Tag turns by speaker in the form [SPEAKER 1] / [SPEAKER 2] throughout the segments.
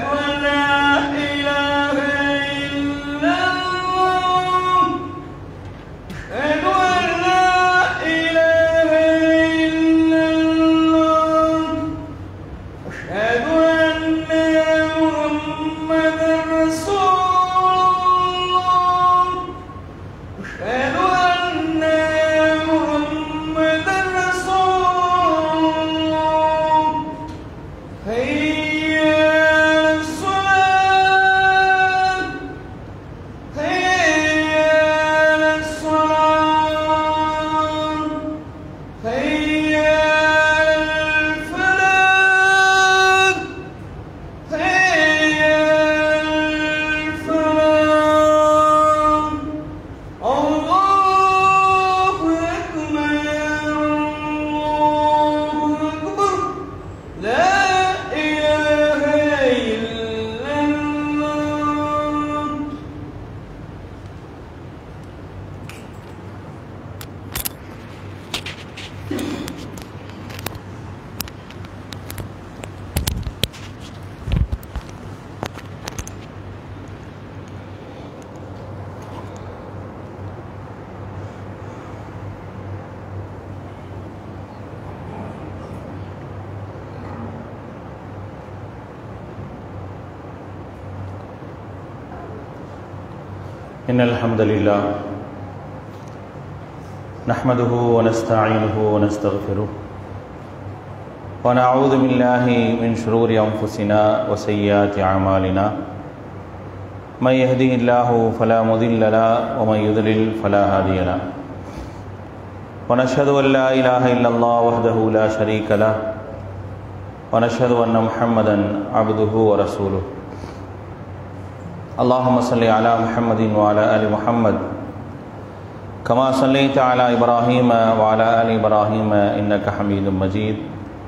[SPEAKER 1] أن لا إله إلا الله أشهد أن لا إله إلا الله أشهد أن محمدا رسول الله أشهد أن محمدا رسول الله هيا على الصلاة هيا على الصلاة هيا على الفلاح هيا على الفلاح الله أكبر الله أكبر لا إله إلا الله
[SPEAKER 2] إن الحمد لله نحمده ونستعينه ونستغفره ونعوذ بالله من شرور أنفسنا وسيئات أعمالنا من يهده الله فلا مضل له ومن يضلل فلا هادي له ونشهد أن لا إله إلا الله وحده لا شريك له ونشهد أن محمدا عبده ورسوله اللهم صل على محمد وعلى آل محمد كما صليت على إبراهيم وعلى آل إبراهيم إنك حميد مجيد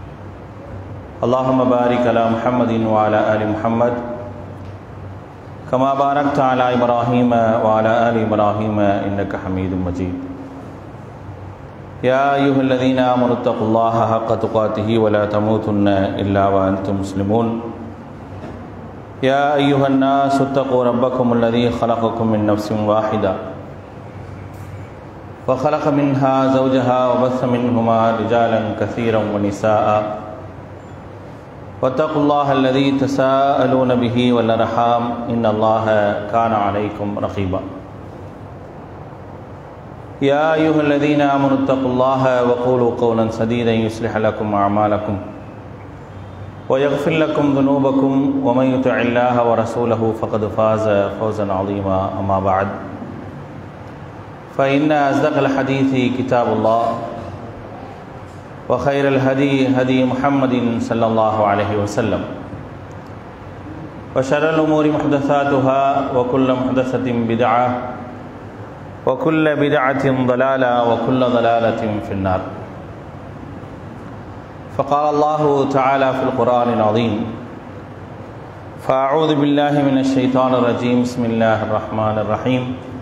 [SPEAKER 2] اللهم بارك على محمد وعلى آل محمد كما باركت على إبراهيم وعلى آل إبراهيم إنك حميد مجيد يا أيها الذين آمنوا اتقوا الله حق تقاته ولا تموتن إلا وأنتم مسلمون يا أيها الناس اتقوا ربكم الذي خلقكم من نفس واحدة وخلق منها زوجها وبث منهما رجالا كثيرا ونساء واتقوا الله الذي تساءلون به والأرحام إن الله كان عليكم رقيبا يا أيها الذين آمنوا اتقوا الله وقولوا قولا سديدا يصلح لكم أعمالكم ويغفر لكم ذنوبكم ومن يطع الله ورسوله فقد فاز فوزا عظيما أما بعد فإن أصدق الحديث كتاب الله وخير الهدي هدي محمد صلى الله عليه وسلم وشر الأمور محدثاتها وكل محدثة بدعة وكل بدعة ضلالة وكل ضلالة في النار فقال الله تعالى في القرآن العظيم فأعوذ بالله من الشيطان الرجيم بسم الله الرحمن الرحيم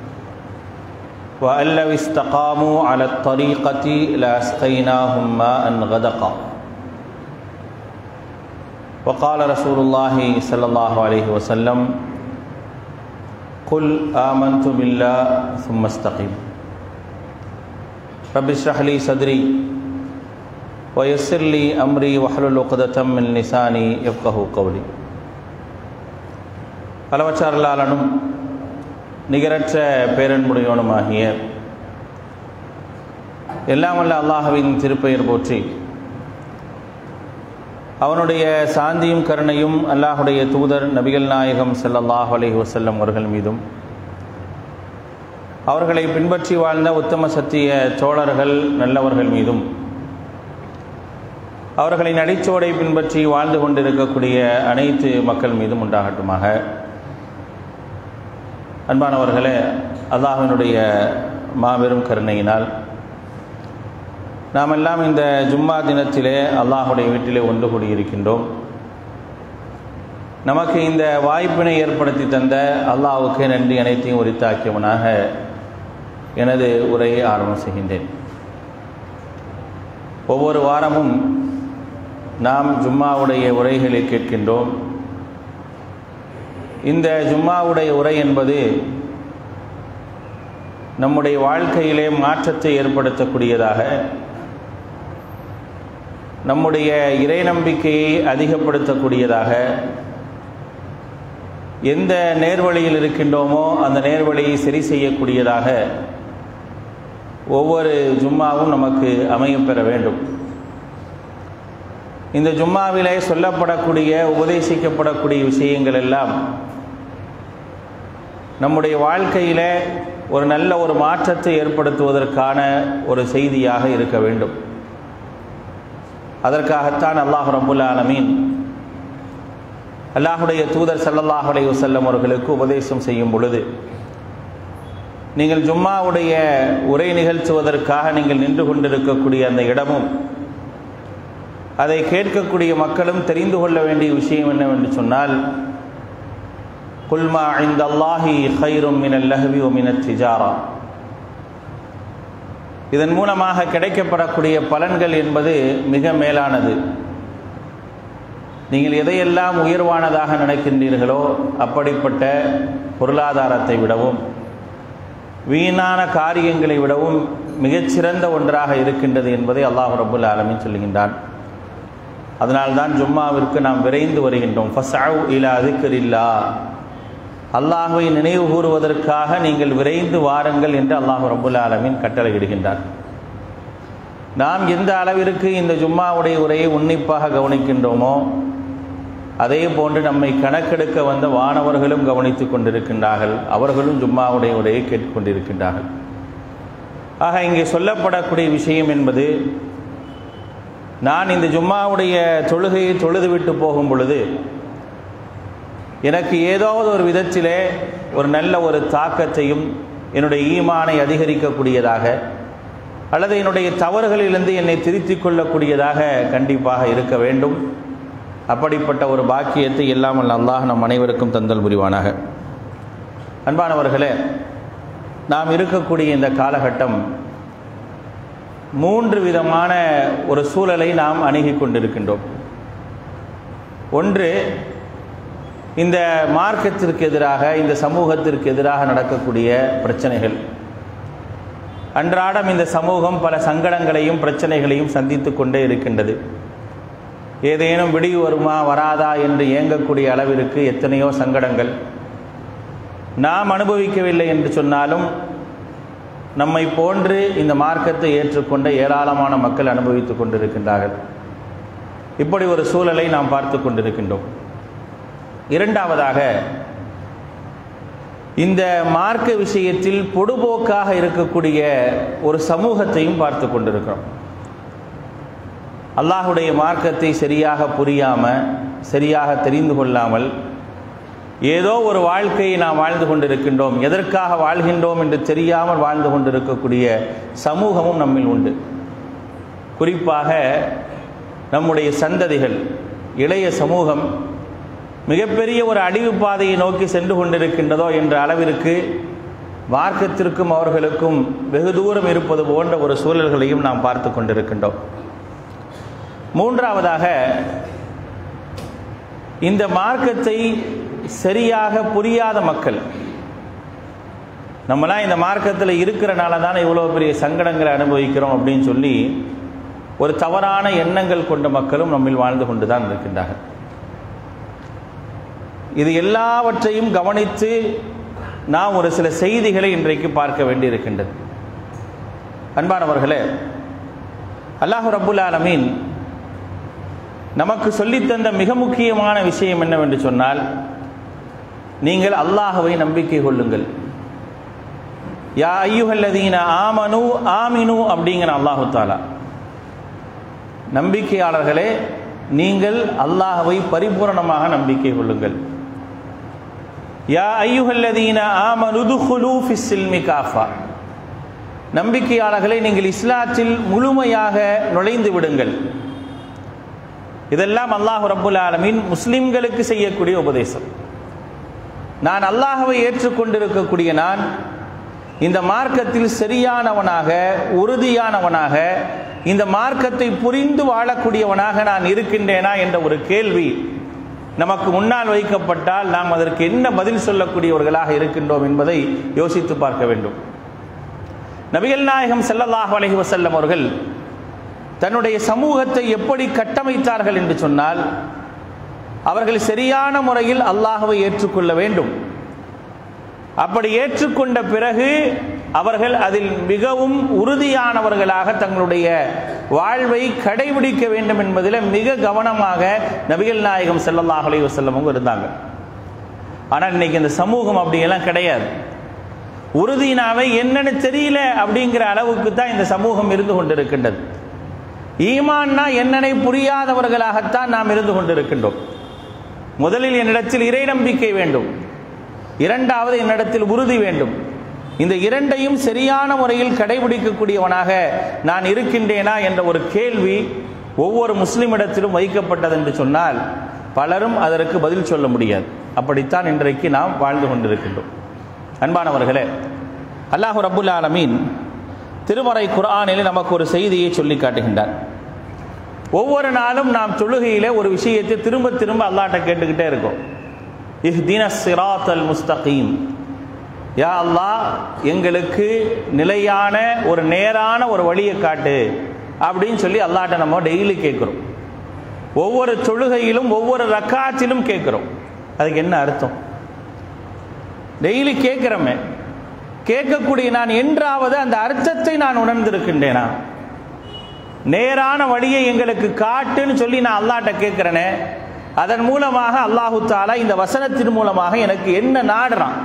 [SPEAKER 2] وأن لو استقاموا على الطريقة لأسقيناهم ماء غدقا وقال رسول الله صلى الله عليه وسلم قل آمنت بالله ثم استقم رب اشرح لي صدري ويسر لي أمري واحلل عقدة من لساني يفقه قولي அளவற்றாரலாளனும் நிகரற்ற பேரன்புடையவனுமாகிய எல்லாம் வல்ல அல்லாஹுவின் திருப்பெயர் போற்றி அவனுடைய சாந்தியும் கருணையும் அல்லாஹுடைய தூதர் நபிகள் நாயகம் ஸல்லல்லாஹு அலைஹி வஸல்லம் அவர்கள் மீதும் அவர்களை பின்பற்றி வாழ்ந்த உத்தம சத்திய தோழர்கள் நல்லவர்கள் மீதும் அவர்களின் அடிச்சோடை பின்பற்றி வாழ்ந்து கொண்டிருக்கக்கூடிய அனைத்து மக்கள் மீதும் உண்டாகட்டுமாக அன்பானவர்களே அல்லாஹினுடைய மாபெரும் கருணையினால் நாம் எல்லாம் இந்த ஜும்மா தினத்திலே அல்லாஹுடைய வீட்டிலே ஒன்று கூடியிருக்கின்றோம் நமக்கு இந்த வாய்ப்பினை ஏற்படுத்தி தந்த அல்லாஹுக்கு நன்றி அனைத்தையும் உரித்தாக்கியவனாக எனது உரையை ஆரம்பம் செய்கின்றேன் ஒவ்வொரு வாரமும் நாம் ஜும்மாவுடைய உரைகளை கேட்கின்றோம் இந்த ஜும்மாவுடைய உரை என்பது நம்முடைய வாழ்க்கையிலே மாற்றத்தை ஏற்படுத்தக்கூடியதாக நம்முடைய இறை நம்பிக்கையை அதிகப்படுத்தக்கூடியதாக எந்த நேர்வழியில் இருக்கின்றோமோ அந்த நேர்வழியை சரி செய்யக்கூடியதாக ஒவ்வொரு ஜும்மாவும் நமக்கு அமையப்பெற வேண்டும் இந்த ஜும்மாவிலே சொல்லப்படக்கூடிய உபதேசிக்கப்படக்கூடிய விஷயங்கள் எல்லாம் நம்முடைய வாழ்க்கையில் ஒரு நல்ல ஒரு மாற்றத்தை ஏற்படுத்துவதற்கான ஒரு செய்தியாக இருக்க வேண்டும் அதற்காகத்தான் அல்லாஹ் ரபுல் ஆலமீன் அல்லாஹுடைய தூதர் சல்லல்லாஹ் அலைஹி வஸல்லம் அவர்களுக்கு உபதேசம் செய்யும் பொழுது நீங்கள் ஜும்மாவுடைய உரை நிகழ்த்துவதற்காக நீங்கள் நின்று கொண்டிருக்கக்கூடிய அந்த இடமும் அதை கேட்கக்கூடிய மக்களும் தெரிந்து கொள்ள வேண்டிய விஷயம் என்னவென்று சொன்னால் குல்மா இந்த அல்லாஹி ஹைரும் மினல் லஹவி ஒ மினத் திஜாரா இதன் மூலமாக கிடைக்கப்படக்கூடிய பலன்கள் என்பது மிக மேலானது நீங்கள் எதையெல்லாம் உயர்வானதாக நினைக்கின்றீர்களோ அப்படிப்பட்ட பொருளாதாரத்தை விடவும் வீணான காரியங்களை விடவும் மிகச்சிறந்த ஒன்றாக இருக்கின்றது என்பதை அல்லாஹ் ரபுல் ஆலமின் சொல்லுகின்றான் அதனால்தான் ஜும்மாவிற்கு நாம் விரைந்து வருகின்றோம் ஃபஸ்அவ் இலா அதுக்கரில்லா அல்லாஹுவை நினைவு கூறுவதற்காக நீங்கள் விரைந்து வாருங்கள் என்று அல்லாஹ் ரபுல் ஆலமின் கட்டளையிடுகின்றார் நாம் எந்த அளவிற்கு இந்த ஜும்மாவுடைய உரையை உன்னிப்பாக கவனிக்கின்றோமோ அதே போன்று நம்மை கணக்கெடுக்க வந்த வானவர்களும் கவனித்துக் கொண்டிருக்கின்றார்கள் அவர்களும் ஜும்மாவுடைய உரையை கேட்டுக்கொண்டிருக்கின்றார்கள் ஆக இங்கே சொல்லப்படக்கூடிய விஷயம் என்பது நான் இந்த ஜும்மாவுடைய தொழுகையை தொழுதுவிட்டு போகும் பொழுது எனக்கு ஏதாவது ஒரு விதத்திலே ஒரு நல்ல ஒரு தாக்கத்தையும் என்னுடைய ஈமானை அதிகரிக்கக்கூடியதாக அல்லது என்னுடைய தவறுகளிலிருந்து என்னை திருத்திக் கொள்ளக்கூடியதாக கண்டிப்பாக இருக்க வேண்டும் அப்படிப்பட்ட ஒரு பாக்கியத்தை இல்லாமல் அல்லாஹ் நம் அனைவருக்கும் தந்தல் புரிவானாக அன்பானவர்களே நாம் இருக்கக்கூடிய இந்த காலகட்டம் மூன்று விதமான ஒரு சூழலை நாம் அணுகி கொண்டிருக்கின்றோம் ஒன்று இந்த மார்க்கத்திற்கு எதிராக இந்த சமூகத்திற்கு எதிராக நடக்கக்கூடிய பிரச்சனைகள் அன்றாடம் இந்த சமூகம் பல சங்கடங்களையும் பிரச்சனைகளையும் சந்தித்து கொண்டே இருக்கின்றது ஏதேனும் விடிவு வருமா வராதா என்று இயங்கக்கூடிய அளவிற்கு எத்தனையோ சங்கடங்கள் நாம் அனுபவிக்கவில்லை என்று சொன்னாலும் நம்மை போன்று இந்த மார்க்கத்தை ஏற்றுக்கொண்ட ஏராளமான மக்கள் அனுபவித்துக் கொண்டிருக்கின்றார்கள் இப்படி ஒரு சூழலை நாம் பார்த்து கொண்டிருக்கின்றோம் இரண்டாவதாக இந்த மார்க்க விஷயத்தில் பொடுபோக்காக இருக்கக்கூடிய ஒரு சமூகத்தையும் பார்த்து கொண்டிருக்கிறோம் அல்லாஹுடைய மார்க்கத்தை சரியாக புரியாமல் சரியாக தெரிந்து கொள்ளாமல் ஏதோ ஒரு வாழ்க்கையை நாம் வாழ்ந்து கொண்டிருக்கின்றோம் எதற்காக வாழ்கின்றோம் என்று தெரியாமல் வாழ்ந்து கொண்டிருக்கக்கூடிய சமூகமும் நம்மில் உண்டு குறிப்பாக நம்முடைய சந்ததிகள் இளைய சமூகம் மிகப்பெரிய ஒரு அழிவு பாதையை நோக்கி சென்று கொண்டிருக்கின்றதோ என்ற அளவிற்கு மார்க்கத்திற்கும் அவர்களுக்கும் வெகு தூரம் இருப்பது போன்ற ஒரு சூழல்களையும் நாம் பார்த்து கொண்டிருக்கின்றோம் மூன்றாவதாக இந்த மார்க்கத்தை சரியாக புரியாத மக்கள் நம்மளாம் இந்த மார்க்கத்தில் இருக்கிறனால தானே இவ்வளோ பெரிய சங்கடங்களை அனுபவிக்கிறோம் அப்படின்னு சொல்லி ஒரு தவறான எண்ணங்கள் கொண்ட மக்களும் நம்மில் வாழ்ந்து கொண்டு தான் இருக்கின்றார்கள் இது எல்லாவற்றையும் கவனித்து நாம் ஒரு சில செய்திகளை இன்றைக்கு பார்க்க வேண்டியிருக்கின்றது அன்பானவர்களே அல்லாஹு ரபுல் ஆலமீன் நமக்கு சொல்லித்தந்த மிக முக்கியமான விஷயம் என்னவென்று சொன்னால் நீங்கள் அல்லாஹுவை நம்பிக்கை கொள்ளுங்கள் யா ஐயுகல்லதீன ஆமனு ஆமினு அப்படிங்கிற அல்லாஹு தாலா நம்பிக்கையாளர்களே நீங்கள் அல்லாஹுவை பரிபூரணமாக நம்பிக்கை கொள்ளுங்கள் யா ஐயுகல்லதீன ஆமனுதுஹுலு ஃபிஸ்ஸில்மி காஃபா நம்பிக்கையாளர்களை நீங்கள் இஸ்லாத்தில் முழுமையாக நுழைந்து விடுங்கள் இதெல்லாம் அல்லாஹு ரப்புல் ஆலமீன் முஸ்லிம்களுக்கு செய்யக்கூடிய உபதேசம் நான் அல்லாஹவை ஏற்றுக்கொண்டிருக்கக்கூடிய நான் இந்த மார்க்கத்தில் சரியானவனாக உறுதியானவனாக இந்த மார்க்கத்தை புரிந்து வாழக்கூடியவனாக நான் இருக்கின்றேனா என்ற ஒரு கேள்வி நமக்கு முன்னால் வைக்கப்பட்டால் நாம் அதற்கு என்ன பதில் சொல்லக்கூடியவர்களாக இருக்கின்றோம் என்பதை யோசித்து பார்க்க வேண்டும் நபிகள் நாயகம் ஸல்லல்லாஹு அலைஹி வஸல்லம் அவர்கள் தன்னுடைய சமூகத்தை எப்படி கட்டமைத்தார்கள் என்று சொன்னால் அவர்கள் சரியான முறையில் அல்லாஹ்வை ஏற்றுக்கொள்ள வேண்டும் அப்படி ஏற்றுக்கொண்ட பிறகு அவர்கள் அதில் மிகவும் உறுதியானவர்களாக தங்களுடைய வாழ்வை கடைபிடிக்க வேண்டும் என்பதில் மிக கவனமாக நபிகள் நாயகம் ஸல்லல்லாஹு அலைஹி வஸல்லம் அவங்க இருந்தாங்க ஆனால் இன்னைக்கு இந்த சமூகம் அப்படியெல்லாம் கிடையாது உறுதினாவை என்னன்னு தெரியல அப்படிங்கிற அளவுக்கு தான் இந்த சமூகம் இருந்து கொண்டிருக்கின்றது ஈமான்னா என்னனை புரியாதவர்களாகத்தான் நாம் இருந்து கொண்டிருக்கின்றோம் முதலில் என்னிடத்தில் இறை நம்பிக்கை வேண்டும் இரண்டாவது என்னிடத்தில் உறுதி வேண்டும் இந்த இரண்டையும் சரியான முறையில் கடைபிடிக்கக்கூடியவனாக நான் இருக்கின்றேனா என்ற ஒரு கேள்வி ஒவ்வொரு முஸ்லிமிடத்திலும் வைக்கப்பட்டது என்று சொன்னால் பலரும் அதற்கு பதில் சொல்ல முடியாது அப்படித்தான் இன்றைக்கு நாம் வாழ்ந்து கொண்டிருக்கின்றோம் அன்பானவர்களே அல்லாஹு ரபுல் ஆலமீன் திருமறை குர்ஆனில் நமக்கு ஒரு செய்தியை சொல்லி காட்டுகின்றார் ஒவ்வொரு நாளும் நாம் தொழுகையிலே ஒரு விஷயத்தை திரும்ப திரும்ப அல்லாட்ட கேட்டுக்கிட்டே இருக்கோம் இஹ்தின சிராத்தல் முஸ்தகீம் யா அல்லாஹ் எங்களுக்கு நிலையான ஒரு நேரான ஒரு வழியை காட்டு அப்படின்னு சொல்லி அல்லாட்ட நம்ம டெய்லி கேட்குறோம் ஒவ்வொரு தொழுகையிலும் ஒவ்வொரு ரக்காத்திலும் கேட்குறோம் அதுக்கு என்ன அர்த்தம் டெய்லி கேட்குறோமே கேட்கக்கூடிய நான் என்றாவது அந்த அர்த்தத்தை நான் உணர்ந்திருக்கின்றேனா நேரான வழியை எங்களுக்கு காட்டுன்னு சொல்லி நான் அல்லாட்ட கேட்கிறேனே அதன் மூலமாக அல்லாஹு தாலா இந்த வசனத்தின் மூலமாக எனக்கு என்ன நாடுறான்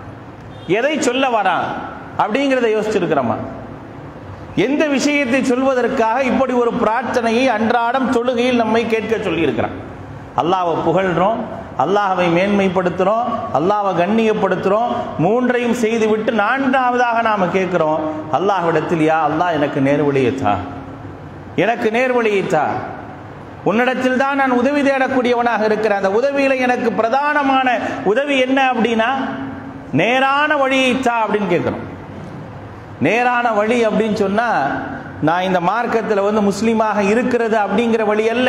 [SPEAKER 2] எதை சொல்ல வரான் அப்படிங்கிறத யோசிச்சிருக்கிறோமா எந்த விஷயத்தை சொல்வதற்காக இப்படி ஒரு பிரார்த்தனையை அன்றாடம் தொழுகையில் நம்மை கேட்க சொல்லியிருக்கிறான் அல்லாவை புகழ்றோம் அல்லாஹவை மேன்மைப்படுத்துகிறோம் அல்லாவை கண்ணியப்படுத்துகிறோம் மூன்றையும் செய்துவிட்டு நான்காவதாக நாம் கேட்குறோம் அல்லாஹ்விடத்தில் யா அல்லாஹ் எனக்கு நேர்வழியத்தா எனக்கு நேர்வழியத்தா உன்னிடத்தில் தான் நான் உதவி தேடக்கூடியவனாக இருக்கிறேன் அந்த உதவியில் எனக்கு பிரதானமான உதவி என்ன அப்படின்னா நேரான வழியைத்தா அப்படின்னு கேட்குறோம் நேரான வழி அப்படின்னு சொன்னால் நான் இந்த மார்க்கத்தில் வந்து முஸ்லீமாக இருக்கிறது அப்படிங்கிற வழி அல்ல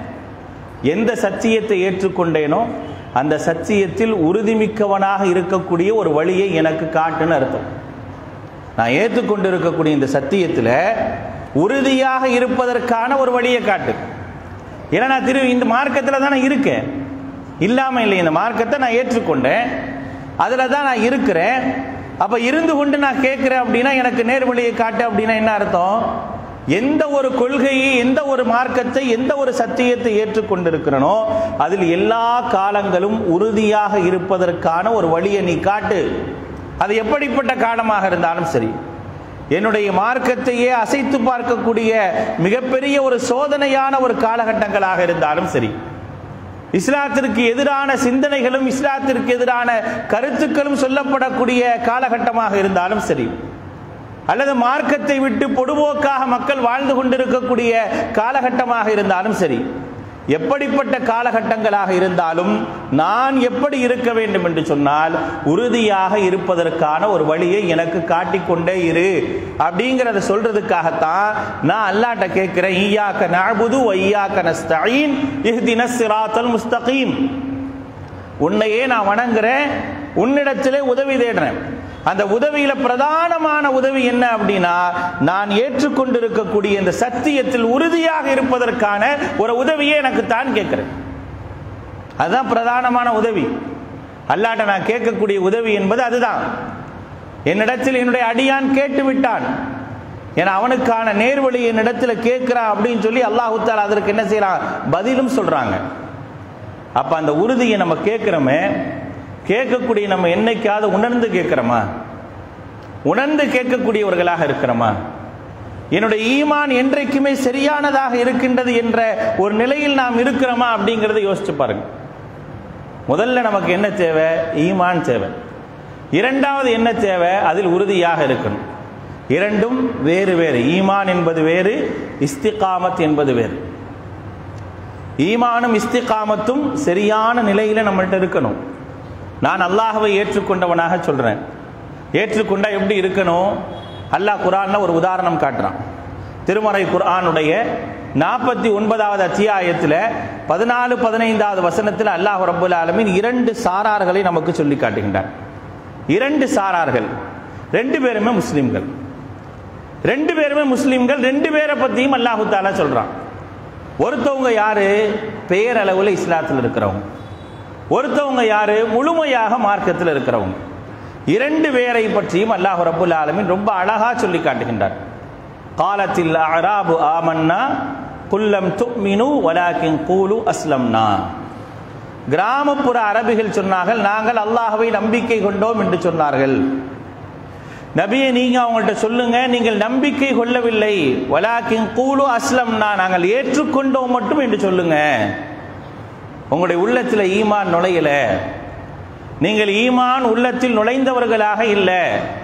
[SPEAKER 2] எந்த சத்தியத்தை ஏற்றுக்கொண்டேனோ அந்த சத்தியத்தில் உறுதிமிக்கவனாக இருக்கக்கூடிய ஒரு வழியை எனக்கு காட்டுன்னு அர்த்தம் நான் ஏற்றுக்கொண்டு இருக்கக்கூடிய இந்த சத்தியத்தில் உறுதியாக இருப்பதற்கான ஒரு வழியை காட்டு ஏன்னா நான் திரு இந்த மார்க்கத்தில் தான் நான் இருக்கேன் இல்லாமல் இல்லை இந்த மார்க்கத்தை நான் ஏற்றுக்கொண்டேன் அதில் தான் நான் இருக்கிறேன் அப்போ இருந்து கொண்டு நான் கேட்குறேன் அப்படின்னா எனக்கு நேர்வழியை காட்டு அப்படின்னா என்ன அர்த்தம் எந்த ஒரு கொள்கையை எந்த ஒரு மார்க்கத்தை எந்த ஒரு சத்தியத்தை ஏற்றுக்கொண்டிருக்கிறனோ அதில் எல்லா காலங்களும் உறுதியாக இருப்பதற்கான ஒரு வழியை நீ காட்டு அது எப்படிப்பட்ட காலமாக இருந்தாலும் சரி என்னுடைய மார்க்கத்தையே அசைத்து பார்க்கக்கூடிய மிகப்பெரிய ஒரு சோதனையான ஒரு காலகட்டங்களாக இருந்தாலும் சரி இஸ்லாத்திற்கு எதிரான சிந்தனைகளும் இஸ்லாத்திற்கு எதிரான கருத்துக்களும் சொல்லப்படக்கூடிய காலகட்டமாக இருந்தாலும் சரி அல்லது மார்க்கத்தை விட்டு பொதுவோக்காக மக்கள் வாழ்ந்து கொண்டிருக்கக்கூடிய காலகட்டமாக இருந்தாலும் சரி எப்படிப்பட்ட காலகட்டங்களாக இருந்தாலும் நான் எப்படி இருக்க வேண்டும் என்று சொன்னால் உறுதியாக இருப்பதற்கான ஒரு வழியை எனக்கு காட்டிக்கொண்டே இரு அப்படிங்கிறத சொல்றதுக்காகத்தான் நான் அல்லாட்ட கேட்கிறேன் ஈயாக்க நஅபுது வையாக்க நஸ்தஈன் இஹ்தின சிராத்தல் முஸ்தகீம் உன்னையே நான் வணங்குறேன் உன்னிடத்திலே உதவி தேடுறேன் அந்த உதவியில பிரதானமான உதவி என்ன அப்படின்னா நான் ஏற்றுக்கொண்டிருக்கக்கூடிய இந்த சத்தியத்தில் உறுதியாக இருப்பதற்கான ஒரு உதவியை எனக்கு தான் கேட்கிறேன் அதுதான் பிரதானமான உதவி அல்லாட்ட நான் கேட்கக்கூடிய உதவி என்பது அதுதான் என்னிடத்தில் என்னுடைய அடியான் கேட்டு விட்டான் ஏன்னா அவனுக்கான நேர்வழி என்னிடத்தில் கேட்கிறான் அப்படின்னு சொல்லி அல்லாஹுத்தால் அதற்கு என்ன செய்யறான் பதிலும் சொல்றாங்க அப்ப அந்த உறுதியை நம்ம கேட்கிறோமே கேட்கக்கூடிய நம்ம என்னைக்காவது உணர்ந்து கேட்கிறோமா உணர்ந்து கேட்கக்கூடியவர்களாக இருக்கிறோமா என்னுடைய ஈமான் என்றைக்குமே சரியானதாக இருக்கின்றது என்ற ஒரு நிலையில் நாம் இருக்கிறோமா அப்படிங்கிறத யோசிச்சு பாருங்க முதல்ல நமக்கு என்ன தேவை ஈமான் தேவை இரண்டாவது என்ன தேவை அதில் உறுதியாக இருக்கணும் இரண்டும் வேறு வேறு ஈமான் என்பது வேறு இஸ்திகாமத் என்பது வேறு ஈமானும் இஸ்திகாமத்தும் சரியான நிலையில நம்மள்ட்ட இருக்கணும் நான் அல்லாஹவை ஏற்றுக்கொண்டவனாக சொல்றேன் ஏற்றுக்கொண்டா எப்படி இருக்கணும் அல்லாஹ் குரான்ல ஒரு உதாரணம் காட்டுறான் திருமறை குர்ஆனுடைய நாற்பத்தி ஒன்பதாவது அத்தியாயத்தில் பதினாலு பதினைந்தாவது வசனத்தில் அல்லாஹ் ரபுல் ஆலமீன் இரண்டு சாரார்களை நமக்கு சொல்லி காட்டுகின்றார் இரண்டு சாரார்கள் ரெண்டு பேருமே முஸ்லிம்கள் ரெண்டு பேருமே முஸ்லிம்கள் ரெண்டு பேரை பற்றியும் அல்லாஹு தாலா சொல்றான் ஒருத்தவங்க யாரு பேரளவில் இஸ்லாத்தில் இருக்கிறவங்க ஒருத்தவங்க யாரு முழுமையாக மார்க்கத்தில் இருக்கிறவங்க இரண்டு பேரை பற்றியும் அல்லாஹ் ரபுல் ஆலமின் ரொம்ப அழகா சொல்லி காட்டுகின்றார் காலத்தில் அராபு ஆமன்னா குல்லம் துமினு வலாக்கின் கூலு அஸ்லம்னா கிராமப்புற அரபிகள் சொன்னார்கள் நாங்கள் அல்லாஹவை நம்பிக்கை கொண்டோம் என்று சொன்னார்கள் நபியை நீங்க அவங்கள்ட்ட சொல்லுங்க நீங்கள் நம்பிக்கை கொள்ளவில்லை வலாக்கின் கூலு அஸ்லம்னா நாங்கள் ஏற்றுக்கொண்டோம் மட்டும் என்று சொல்லுங்க உங்களுடைய உள்ளத்தில் ஈமான் நுழையல நீங்கள் ஈமான் உள்ளத்தில் நுழைந்தவர்களாக இல்லை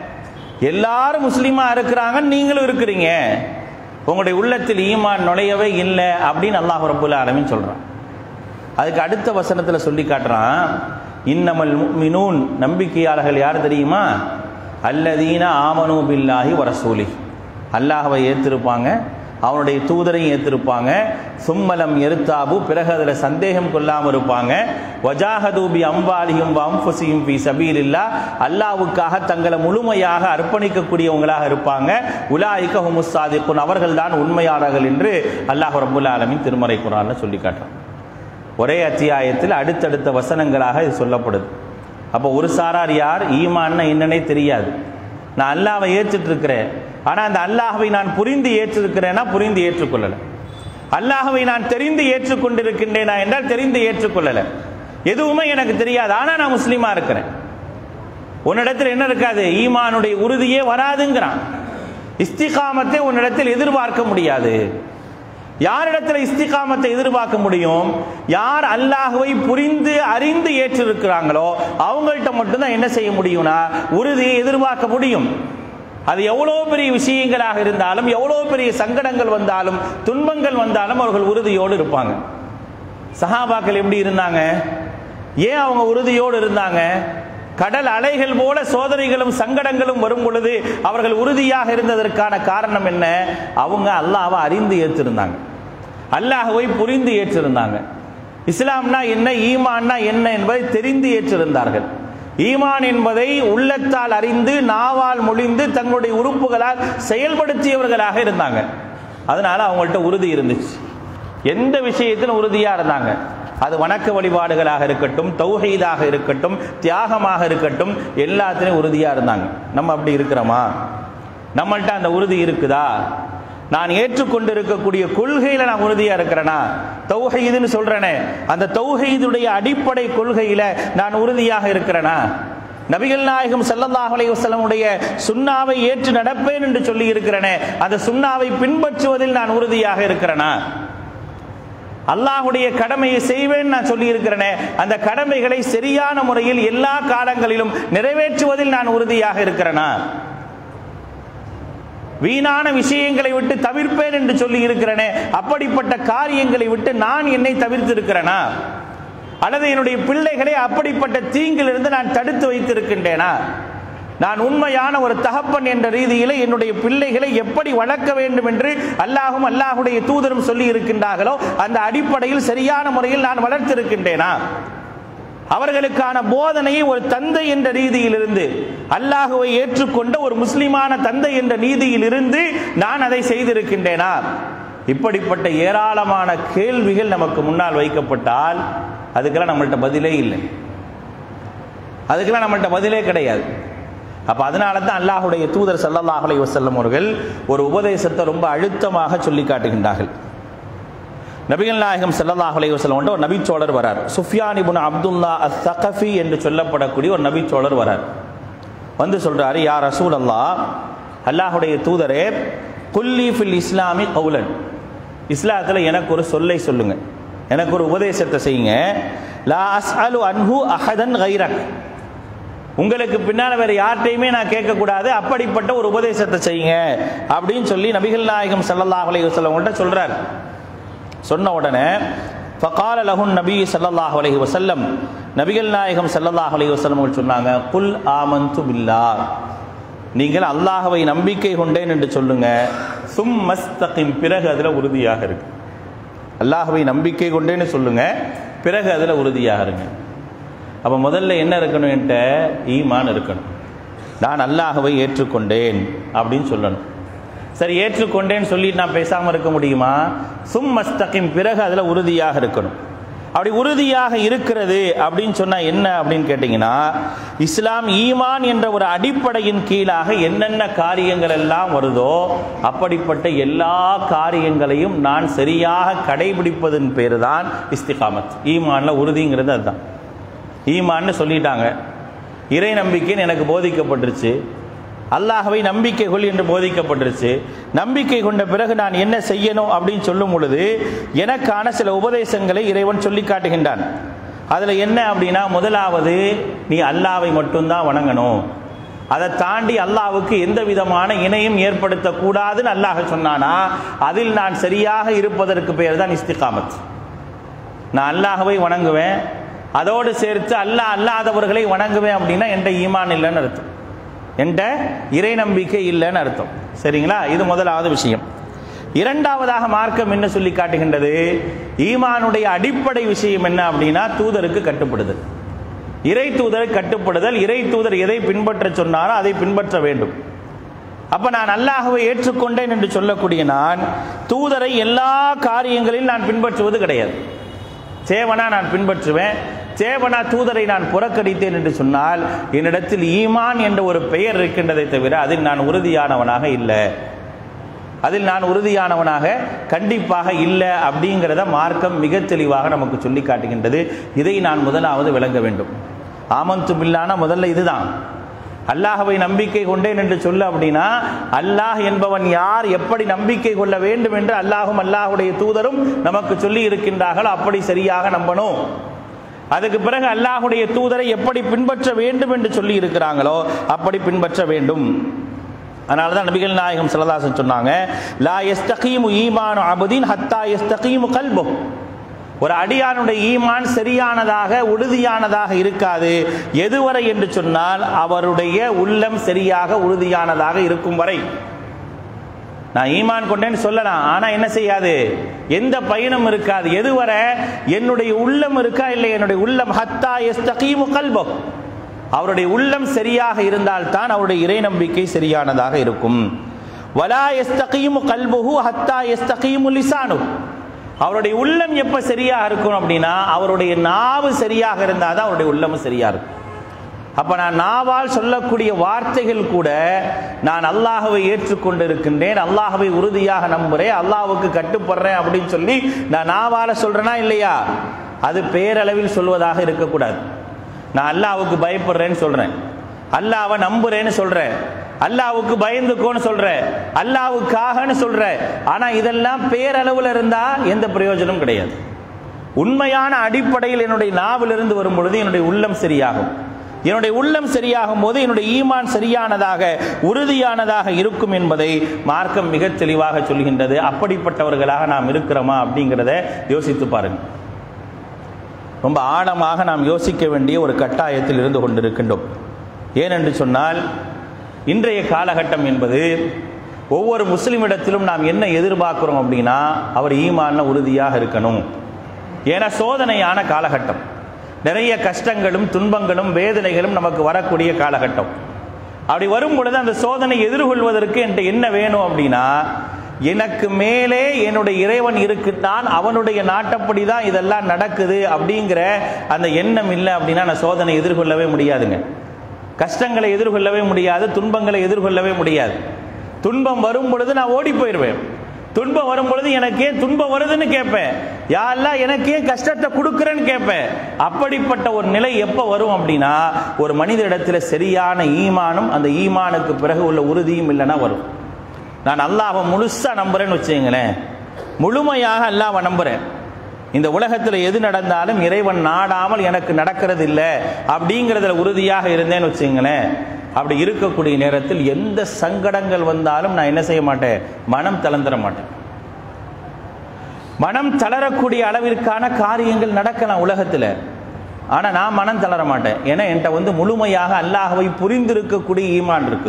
[SPEAKER 2] எல்லாரும் முஸ்லீமா இருக்கிறாங்க நீங்களும் இருக்கிறீங்க உங்களுடைய உள்ளத்தில் ஈமான் நுழையவே இல்லை அப்படின்னு அல்லாஹ் ரபுல்ல ஆலமின் சொல்றான் அதுக்கு அடுத்த வசனத்தில் சொல்லி காட்டுறான் இன்னமல் மினூன் நம்பிக்கையாளர்கள் யார் தெரியுமா அல்லதீன ஆமனு பில்லாஹி வரசூலி அல்லாஹவை ஏற்றிருப்பாங்க அவனுடைய தூதரையும் ஏற்றிருப்பாங்க சும்மலம் எருத்தாபு பிறகு அதில் சந்தேகம் கொள்ளாமல் இருப்பாங்க வஜாஹதூபி அம்பாலியும் அம்புசியும் பி சபீலில்லா அல்லாவுக்காக தங்களை முழுமையாக அர்ப்பணிக்கக்கூடியவங்களாக இருப்பாங்க உலாய்க ஹுமுசாதிக்குன் அவர்கள் தான் உண்மையாளர்கள் என்று அல்லாஹ் ரபுல்ல ஆலமின் திருமறை குரான்ல சொல்லி காட்டுறான் ஒரே அத்தியாயத்தில் அடுத்தடுத்த வசனங்களாக இது சொல்லப்படுது அப்போ ஒரு சாரார் யார் ஈமான்னா என்னன்னே தெரியாது நான் அல்லாவை ஏற்றுட்டு இருக்கிறேன் ஆனால் அந்த அல்லாஹவை நான் புரிந்து ஏற்றிருக்கிறேன்னா புரிந்து ஏற்றுக்கொள்ளலை அல்லாஹவை நான் தெரிந்து ஏற்றுக்கொண்டிருக்கின்றேனா என்றால் தெரிந்து ஏற்றுக்கொள்ளலை எதுவுமே எனக்கு தெரியாது ஆனால் நான் முஸ்லீமா இருக்கிறேன் உன்னிடத்தில் என்ன இருக்காது ஈமானுடைய உறுதியே வராதுங்கிறான் இஸ்திகாமத்தை உன்னிடத்தில் எதிர்பார்க்க முடியாது யாரிடத்தில் இஸ்திகாமத்தை எதிர்பார்க்க முடியும் யார் அல்லாஹுவை புரிந்து அறிந்து ஏற்றிருக்கிறாங்களோ அவங்கள்ட்ட மட்டும்தான் என்ன செய்ய முடியும்னா உறுதியை எதிர்பார்க்க முடியும் அது எவ்வளோ பெரிய விஷயங்களாக இருந்தாலும் எவ்வளோ பெரிய சங்கடங்கள் வந்தாலும் துன்பங்கள் வந்தாலும் அவர்கள் உறுதியோடு இருப்பாங்க சஹாபாக்கள் எப்படி இருந்தாங்க ஏன் அவங்க உறுதியோடு இருந்தாங்க கடல் அலைகள் போல சோதனைகளும் சங்கடங்களும் வரும் பொழுது அவர்கள் உறுதியாக இருந்ததற்கான காரணம் என்ன அவங்க அல்லாவை அறிந்து ஏற்றிருந்தாங்க அல்லாஹுவை புரிந்து ஏற்றிருந்தாங்க இஸ்லாம்னா என்ன ஈமான்னா என்ன என்பதை தெரிந்து ஏற்றிருந்தார்கள் ஈமான் என்பதை உள்ளத்தால் அறிந்து நாவால் மொழிந்து தங்களுடைய உறுப்புகளால் செயல்படுத்தியவர்களாக இருந்தாங்க அதனால அவங்கள்ட்ட உறுதி இருந்துச்சு எந்த விஷயத்திலும் உறுதியா இருந்தாங்க அது வணக்க வழிபாடுகளாக இருக்கட்டும் தௌஹீதாக இருக்கட்டும் தியாகமாக இருக்கட்டும் எல்லாத்திலையும் உறுதியா இருந்தாங்க நம்ம அப்படி இருக்கிறோமா நம்மள்ட்ட அந்த உறுதி இருக்குதா நான் ஏற்றுக்கொண்டு இருக்கக்கூடிய கொள்கையில நான் உறுதியா இருக்கிறேனா தௌஹீதுன்னு சொல்றேனே அந்த தௌஹீதுடைய அடிப்படை கொள்கையில நான் உறுதியாக இருக்கிறேனா நபிகள் நாயகம் ஸல்லல்லாஹு அலைஹி வஸல்லமுடைய சுன்னாவை ஏற்று நடப்பேன் என்று சொல்லி இருக்கிறேனே அந்த சுன்னாவை பின்பற்றுவதில் நான் உறுதியாக இருக்கிறேனா அல்லாஹுடைய கடமையை செய்வேன் நான் சொல்லி இருக்கிறேனே அந்த கடமைகளை சரியான முறையில் எல்லா காலங்களிலும் நிறைவேற்றுவதில் நான் உறுதியாக இருக்கிறேனா வீணான விஷயங்களை விட்டு தவிர்ப்பேன் என்று சொல்லி இருக்கிறேனே அப்படிப்பட்ட காரியங்களை விட்டு நான் என்னை தவிர்த்து இருக்கிறேனா அல்லது என்னுடைய பிள்ளைகளை அப்படிப்பட்ட தீங்கிலிருந்து நான் தடுத்து வைத்திருக்கின்றேனா நான் உண்மையான ஒரு தகப்பன் என்ற ரீதியில் என்னுடைய பிள்ளைகளை எப்படி வளர்க்க வேண்டும் என்று அல்லாஹும் அல்லாஹுடைய தூதரும் சொல்லி இருக்கின்றார்களோ அந்த அடிப்படையில் சரியான முறையில் நான் வளர்த்திருக்கின்றேனா அவர்களுக்கான போதனையை ஒரு தந்தை என்ற ரீதியிலிருந்து அல்லாஹுவை ஏற்றுக்கொண்ட ஒரு முஸ்லிமான தந்தை என்ற நீதியில் இருந்து நான் அதை செய்திருக்கின்றேனா இப்படிப்பட்ட ஏராளமான கேள்விகள் நமக்கு முன்னால் வைக்கப்பட்டால் அதுக்கெல்லாம் நம்மள்ட்ட பதிலே இல்லை அதுக்கெல்லாம் நம்மள்ட்ட பதிலே கிடையாது அப்ப அதனால தான் அல்லாஹுடைய தூதர் சல்லல்லாஹு அலைஹி வஸல்லம் அவர்கள் ஒரு உபதேசத்தை ரொம்ப அழுத்தமாக சொல்லி காட்டுகின்றார்கள் நபிகள் நாயகம் ஸல்லல்லாஹு அலைஹி வஸல்லம் ஒரு நபிச்சோழர் வரார் சுஃபியான் இப்னு அப்துல்லா அஸ் சகஃபி என்று சொல்லப்படக்கூடிய ஒரு நபிச்சோழர் வரார் வந்து சொல்றாரு யா ரசூல் அல்லாஹ் அல்லாஹுடைய தூதரே குல்லி ஃபில் இஸ்லாமி கவுலன் இஸ்லாத்தில் எனக்கு ஒரு சொல்லை சொல்லுங்க எனக்கு ஒரு உபதேசத்தை செய்யுங்க லா அஸ்அலு அன்ஹு அஹதன் கைரக் உங்களுக்கு பின்னால் வேற யார்கிட்டையுமே நான் கேட்கக்கூடாது அப்படிப்பட்ட ஒரு உபதேசத்தை செய்யுங்க அப்படின்னு சொல்லி நபிகள் நாயகம் ஸல்லல்லாஹு அலைஹி வஸல்லம் சொல்றார் சொன்ன உடனே ஃபகால லஹுன் நபி ஸல்லல்லாஹு அலைஹி வஸல்லம் நபிகள் நாயகம் ஸல்லல்லாஹு அலைஹி வஸல்லம் சொன்னாங்க குல் ஆமன்து பில்லாஹ் நீங்கள் அல்லாஹ்வை நம்பிக்கை கொண்டேன் என்று சொல்லுங்க சும்மஸ்தகிம் பிறகு அதில் உறுதியாக இருக்கு அல்லாஹ்வை நம்பிக்கை கொண்டேன்னு சொல்லுங்க பிறகு அதில் உறுதியாக இருங்க அப்போ முதல்ல என்ன இருக்கணும் என்கிட்ட ஈமான் இருக்கணும் நான் அல்லாஹ்வை ஏற்றுக்கொண்டேன் அப்படின்னு சொல்லணும் சரி ஏற்றுக்கொண்டேன்னு சொல்லி நான் பேசாமல் இருக்க முடியுமா சும் மஸ்தகிம் பிறகு அதில் உறுதியாக இருக்கணும் அப்படி உறுதியாக இருக்கிறது அப்படின்னு சொன்னால் என்ன அப்படின்னு கேட்டிங்கன்னா இஸ்லாம் ஈமான் என்ற ஒரு அடிப்படையின் கீழாக என்னென்ன காரியங்கள் எல்லாம் வருதோ அப்படிப்பட்ட எல்லா காரியங்களையும் நான் சரியாக கடைபிடிப்பதன் பேர் தான் இஸ்திகாமத் ஈமானில் உறுதிங்கிறது அதுதான் ஈமான்னு சொல்லிட்டாங்க இறை நம்பிக்கைன்னு எனக்கு போதிக்கப்பட்டுருச்சு அல்லாஹவை நம்பிக்கை கொள் என்று போதிக்கப்பட்டுருச்சு நம்பிக்கை கொண்ட பிறகு நான் என்ன செய்யணும் அப்படின்னு சொல்லும் பொழுது எனக்கான சில உபதேசங்களை இறைவன் சொல்லி காட்டுகின்றான் அதில் என்ன அப்படின்னா முதலாவது நீ அல்லாவை மட்டும்தான் வணங்கணும் அதை தாண்டி அல்லாவுக்கு எந்த விதமான இணையும் ஏற்படுத்தக்கூடாதுன்னு அல்லாஹ் சொன்னானா அதில் நான் சரியாக இருப்பதற்கு பெயர் தான் இஸ்திகாமத் நான் அல்லாஹவை வணங்குவேன் அதோடு சேர்த்து அல்லாஹ் அல்லாதவர்களை வணங்குவேன் அப்படின்னா என்கிட்ட ஈமான் இல்லைன்னு அர்த்தம் என்கிட்ட இறை நம்பிக்கை இல்லைன்னு அர்த்தம் சரிங்களா இது முதலாவது விஷயம் இரண்டாவதாக மார்க்கம் என்ன சொல்லி காட்டுகின்றது ஈமானுடைய அடிப்படை விஷயம் என்ன அப்படின்னா தூதருக்கு கட்டுப்படுதல் இறை தூதரை கட்டுப்படுதல் இறை தூதர் எதை பின்பற்ற சொன்னாரோ அதை பின்பற்ற வேண்டும் அப்ப நான் அல்லாஹுவை ஏற்றுக்கொண்டேன் என்று சொல்லக்கூடிய நான் தூதரை எல்லா காரியங்களிலும் நான் பின்பற்றுவது கிடையாது சேவனா நான் பின்பற்றுவேன் சேவனா தூதரை நான் புறக்கணித்தேன் என்று சொன்னால் என்னிடத்தில் ஈமான் என்ற ஒரு பெயர் இருக்கின்றதை தவிர அதில் நான் உறுதியானவனாக இல்லை அதில் நான் உறுதியானவனாக கண்டிப்பாக இல்லை அப்படிங்கிறத மார்க்கம் மிக தெளிவாக நமக்கு சொல்லி காட்டுகின்றது இதை நான் முதலாவது விளங்க வேண்டும் ஆமந்து பில்லான முதல்ல இதுதான் அல்லாஹவை நம்பிக்கை கொண்டேன் என்று சொல்ல அப்படின்னா அல்லாஹ் என்பவன் யார் எப்படி நம்பிக்கை கொள்ள வேண்டும் என்று அல்லாஹும் அல்லாஹுடைய தூதரும் நமக்கு சொல்லி இருக்கின்றார்கள் அப்படி சரியாக நம்பணும் அதுக்கு பிறகு அல்லாஹுடைய தூதரை எப்படி பின்பற்ற வேண்டும் என்று சொல்லி இருக்கிறாங்களோ அப்படி பின்பற்ற வேண்டும் அதனால தான் நபிகள் நாயகம் சிலதாசன் சொன்னாங்க லா எஸ்தகீமு ஈமானு அபுதீன் ஹத்தா எஸ்தகீமு கல்பு ஒரு அடியானுடைய ஈமான் சரியானதாக உறுதியானதாக இருக்காது எதுவரை என்று சொன்னால் அவருடைய உள்ளம் சரியாக உறுதியானதாக இருக்கும் வரை நான் ஈமான் கொண்டேன்னு சொல்லலாம் ஆனா என்ன செய்யாது எந்த பயனும் இருக்காது எதுவரை என்னுடைய உள்ளம் இருக்கா இல்லை என்னுடைய உள்ளம் ஹத்தா எஸ்தகீமு கல்போ அவருடைய உள்ளம் சரியாக இருந்தால் தான் அவருடைய இறை நம்பிக்கை சரியானதாக இருக்கும் வலா எஸ்தகீமு கல்புஹு ஹத்தா எஸ்தகீமு லிசானு அவருடைய உள்ளம் எப்ப சரியா இருக்கும் அப்படின்னா அவருடைய நாவு சரியாக இருந்தால் தான் அவருடைய உள்ளமும் சரியா இருக்கும் அப்ப நான் நாவால் சொல்லக்கூடிய வார்த்தைகள் கூட நான் அல்லாஹவை ஏற்றுக்கொண்டு இருக்கின்றேன் அல்லாஹவை உறுதியாக நம்புறேன் அல்லாஹ்வுக்கு கட்டுப்படுறேன் அப்படின்னு சொல்லி நான் நாவால சொல்றேனா இல்லையா அது பேரளவில் சொல்வதாக இருக்கக்கூடாது நான் அல்லாஹ்வுக்கு பயப்படுறேன்னு சொல்றேன் அல்லாஹ்வை நம்புறேன்னு சொல்றேன் அல்லாஹ்வுக்கு பயந்துக்கோன்னு சொல்றேன் அல்லாஹ்வுக்காகன்னு சொல்றேன் ஆனா இதெல்லாம் பேரளவில் இருந்தா எந்த பிரயோஜனமும் கிடையாது உண்மையான அடிப்படையில் என்னுடைய நாவிலிருந்து வரும் பொழுது என்னுடைய உள்ளம் சரியாகும் என்னுடைய உள்ளம் சரியாகும் போது என்னுடைய ஈமான் சரியானதாக உறுதியானதாக இருக்கும் என்பதை மார்க்கம் மிக தெளிவாக சொல்கின்றது அப்படிப்பட்டவர்களாக நாம் இருக்கிறோமா அப்படிங்கிறத யோசித்து பாருங்க ரொம்ப ஆழமாக நாம் யோசிக்க வேண்டிய ஒரு கட்டாயத்தில் இருந்து கொண்டிருக்கின்றோம் ஏனென்று சொன்னால் இன்றைய காலகட்டம் என்பது ஒவ்வொரு முஸ்லிமிடத்திலும் நாம் என்ன எதிர்பார்க்கிறோம் அப்படின்னா அவர் ஈமான்ல உறுதியாக இருக்கணும் ஏன்னா சோதனையான காலகட்டம் நிறைய கஷ்டங்களும் துன்பங்களும் வேதனைகளும் நமக்கு வரக்கூடிய காலகட்டம் அப்படி வரும் பொழுது அந்த சோதனை எதிர்கொள்வதற்கு என்கிட்ட என்ன வேணும் அப்படின்னா எனக்கு மேலே என்னுடைய இறைவன் இருக்குத்தான் அவனுடைய நாட்டப்படி தான் இதெல்லாம் நடக்குது அப்படிங்கிற அந்த எண்ணம் இல்லை அப்படின்னா நான் சோதனை எதிர்கொள்ளவே முடியாதுங்க கஷ்டங்களை எதிர்கொள்ளவே முடியாது துன்பங்களை எதிர்கொள்ளவே முடியாது துன்பம் வரும் பொழுது நான் ஓடி போயிடுவேன் துன்பம் வரும் பொழுது எனக்கு ஏன் துன்பம் வருதுன்னு கேட்பேன் யாரெல்லாம் எனக்கு ஏன் கஷ்டத்தை கொடுக்குறேன்னு கேட்பேன் அப்படிப்பட்ட ஒரு நிலை எப்போ வரும் அப்படின்னா ஒரு மனிதரிடத்தில் சரியான ஈமானும் அந்த ஈமானுக்கு பிறகு உள்ள உறுதியும் இல்லைன்னா வரும் நான் அல்லாஹ்வை முழுசா நம்புறேன்னு வச்சுங்களேன் முழுமையாக அல்லாஹ்வை நம்புறேன் இந்த உலகத்தில் எது நடந்தாலும் இறைவன் நாடாமல் எனக்கு நடக்கிறது இல்லை அப்படிங்கிறதுல உறுதியாக இருந்தேன்னு வச்சுங்களேன் அப்படி இருக்கக்கூடிய நேரத்தில் எந்த சங்கடங்கள் வந்தாலும் நான் என்ன செய்ய மாட்டேன் மனம் தளர்ந்துட மாட்டேன் மனம் தளரக்கூடிய அளவிற்கான காரியங்கள் நடக்கலாம் உலகத்தில் ஆனால் நான் மனம் தளர மாட்டேன் ஏன்னா என்கிட்ட வந்து முழுமையாக அல்லாஹவை புரிந்திருக்கக்கூடிய ஈமான் இருக்கு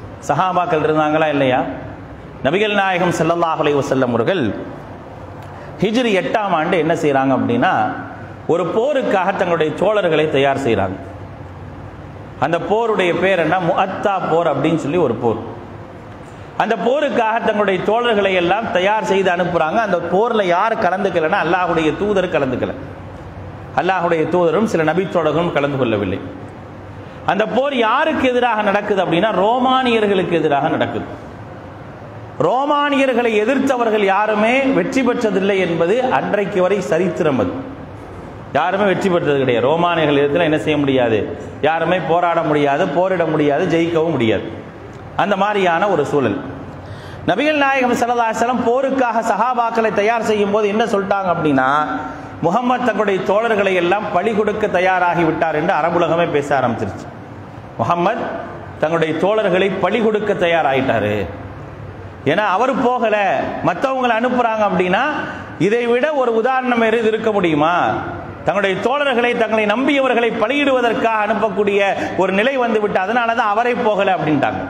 [SPEAKER 2] சஹாபாக்கள் இருந்தாங்களா இல்லையா நபிகள் நாயகம் ஸல்லல்லாஹு அலைஹி வஸல்லம் அவர்கள் ஹிஜ்ரி எட்டாம் ஆண்டு என்ன செய்கிறாங்க அப்படின்னா ஒரு போருக்காக தங்களுடைய தோழர்களை தயார் செய்கிறாங்க அந்த போருடைய பேர் என்ன முஅத்தா போர் அப்படின்னு சொல்லி ஒரு போர் அந்த போருக்காக தங்களுடைய தோழர்களை எல்லாம் தயார் செய்து அனுப்புறாங்க அந்த போர்ல யார் கலந்துக்கலன்னா அல்லாஹுடைய தூதர் கலந்துக்கல அல்லாஹுடைய தூதரும் சில நபித்தோழர்களும் கலந்து கொள்ளவில்லை அந்த போர் யாருக்கு எதிராக நடக்குது அப்படின்னா ரோமானியர்களுக்கு எதிராக நடக்குது ரோமானியர்களை எதிர்த்தவர்கள் யாருமே வெற்றி பெற்றதில்லை என்பது அன்றைக்கு வரை சரித்திரம் அது யாருமே வெற்றி பெற்றது கிடையாது ரோமானியர்கள் எதிர்த்துல என்ன செய்ய முடியாது யாருமே போராட முடியாது போரிட முடியாது ஜெயிக்கவும் முடியாது அந்த மாதிரியான ஒரு சூழல் நபிகள் நாயகம் சல்லல்லாஹு போருக்காக சஹாபாக்களை தயார் செய்யும் போது என்ன சொல்லிட்டாங்க அப்படின்னா முகமது தங்களுடைய தோழர்களை எல்லாம் பழி கொடுக்க தயாராகி விட்டார் என்று அரபுலகமே பேச ஆரம்பிச்சிருச்சு முகமது தங்களுடைய தோழர்களை பழி கொடுக்க தயாராயிட்டாரு ஏன்னா அவர் போகல மற்றவங்களை அனுப்புறாங்க அப்படின்னா இதை விட ஒரு உதாரணம் வேறு இது இருக்க முடியுமா தங்களுடைய தோழர்களை தங்களை நம்பியவர்களை பலியிடுவதற்காக அனுப்பக்கூடிய ஒரு நிலை வந்து விட்டு அதனால தான் அவரை போகல அப்படின்ட்டாங்க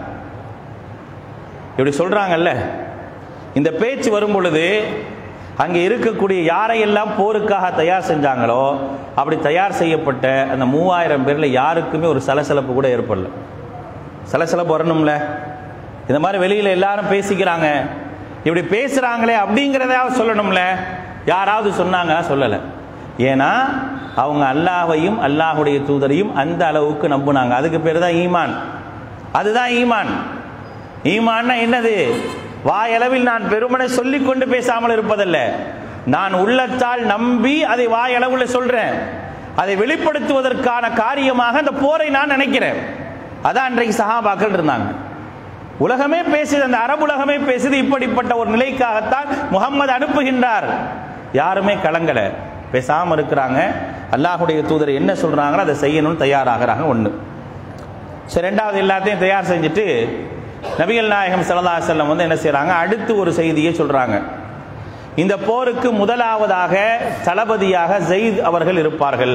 [SPEAKER 2] இப்படி சொல்றாங்கல்ல இந்த பேச்சு வரும் பொழுது அங்கே இருக்கக்கூடிய யாரையெல்லாம் போருக்காக தயார் செஞ்சாங்களோ அப்படி தயார் செய்யப்பட்ட அந்த மூவாயிரம் பேர்ல யாருக்குமே ஒரு சலசலப்பு கூட ஏற்படல சலசலப்பு வரணும்ல இந்த மாதிரி வெளியில எல்லாரும் பேசிக்கிறாங்க இப்படி பேசுறாங்களே அப்படிங்கிறதாவது சொல்லணும்ல யாராவது சொன்னாங்க சொல்லலை ஏன்னா அவங்க அல்லாஹையும் அல்லாஹுடைய தூதரையும் அந்த அளவுக்கு நம்புனாங்க அதுக்கு பேர் தான் ஈமான் அதுதான் ஈமான் ஈமான்னா என்னது வாயளவில் நான் பெருமனை சொல்லிக் கொண்டு பேசாமல் இருப்பதல்ல நான் உள்ளத்தால் நம்பி அதை வாயளவில் சொல்றேன் அதை வெளிப்படுத்துவதற்கான காரியமாக அந்த போரை நான் நினைக்கிறேன் அதான் அன்றைக்கு சஹாபாக்கள் இருந்தாங்க உலகமே பேசுது அந்த அரபு உலகமே பேசுது இப்படிப்பட்ட ஒரு நிலைக்காகத்தான் முகம்மது அனுப்புகின்றார் யாருமே கலங்கல பேசாம இருக்கிறாங்க அல்லாஹுடைய தூதர் என்ன சொல்றாங்களோ அதை செய்யணும்னு தயாராகிறாங்க ஒண்ணு சரி ரெண்டாவது எல்லாத்தையும் தயார் செஞ்சுட்டு நபிகள் நாயகம் சல்லா செல்லம் வந்து என்ன செய்றாங்க அடுத்து ஒரு செய்தியை சொல்றாங்க இந்த போருக்கு முதலாவதாக தளபதியாக ஜெயித் அவர்கள் இருப்பார்கள்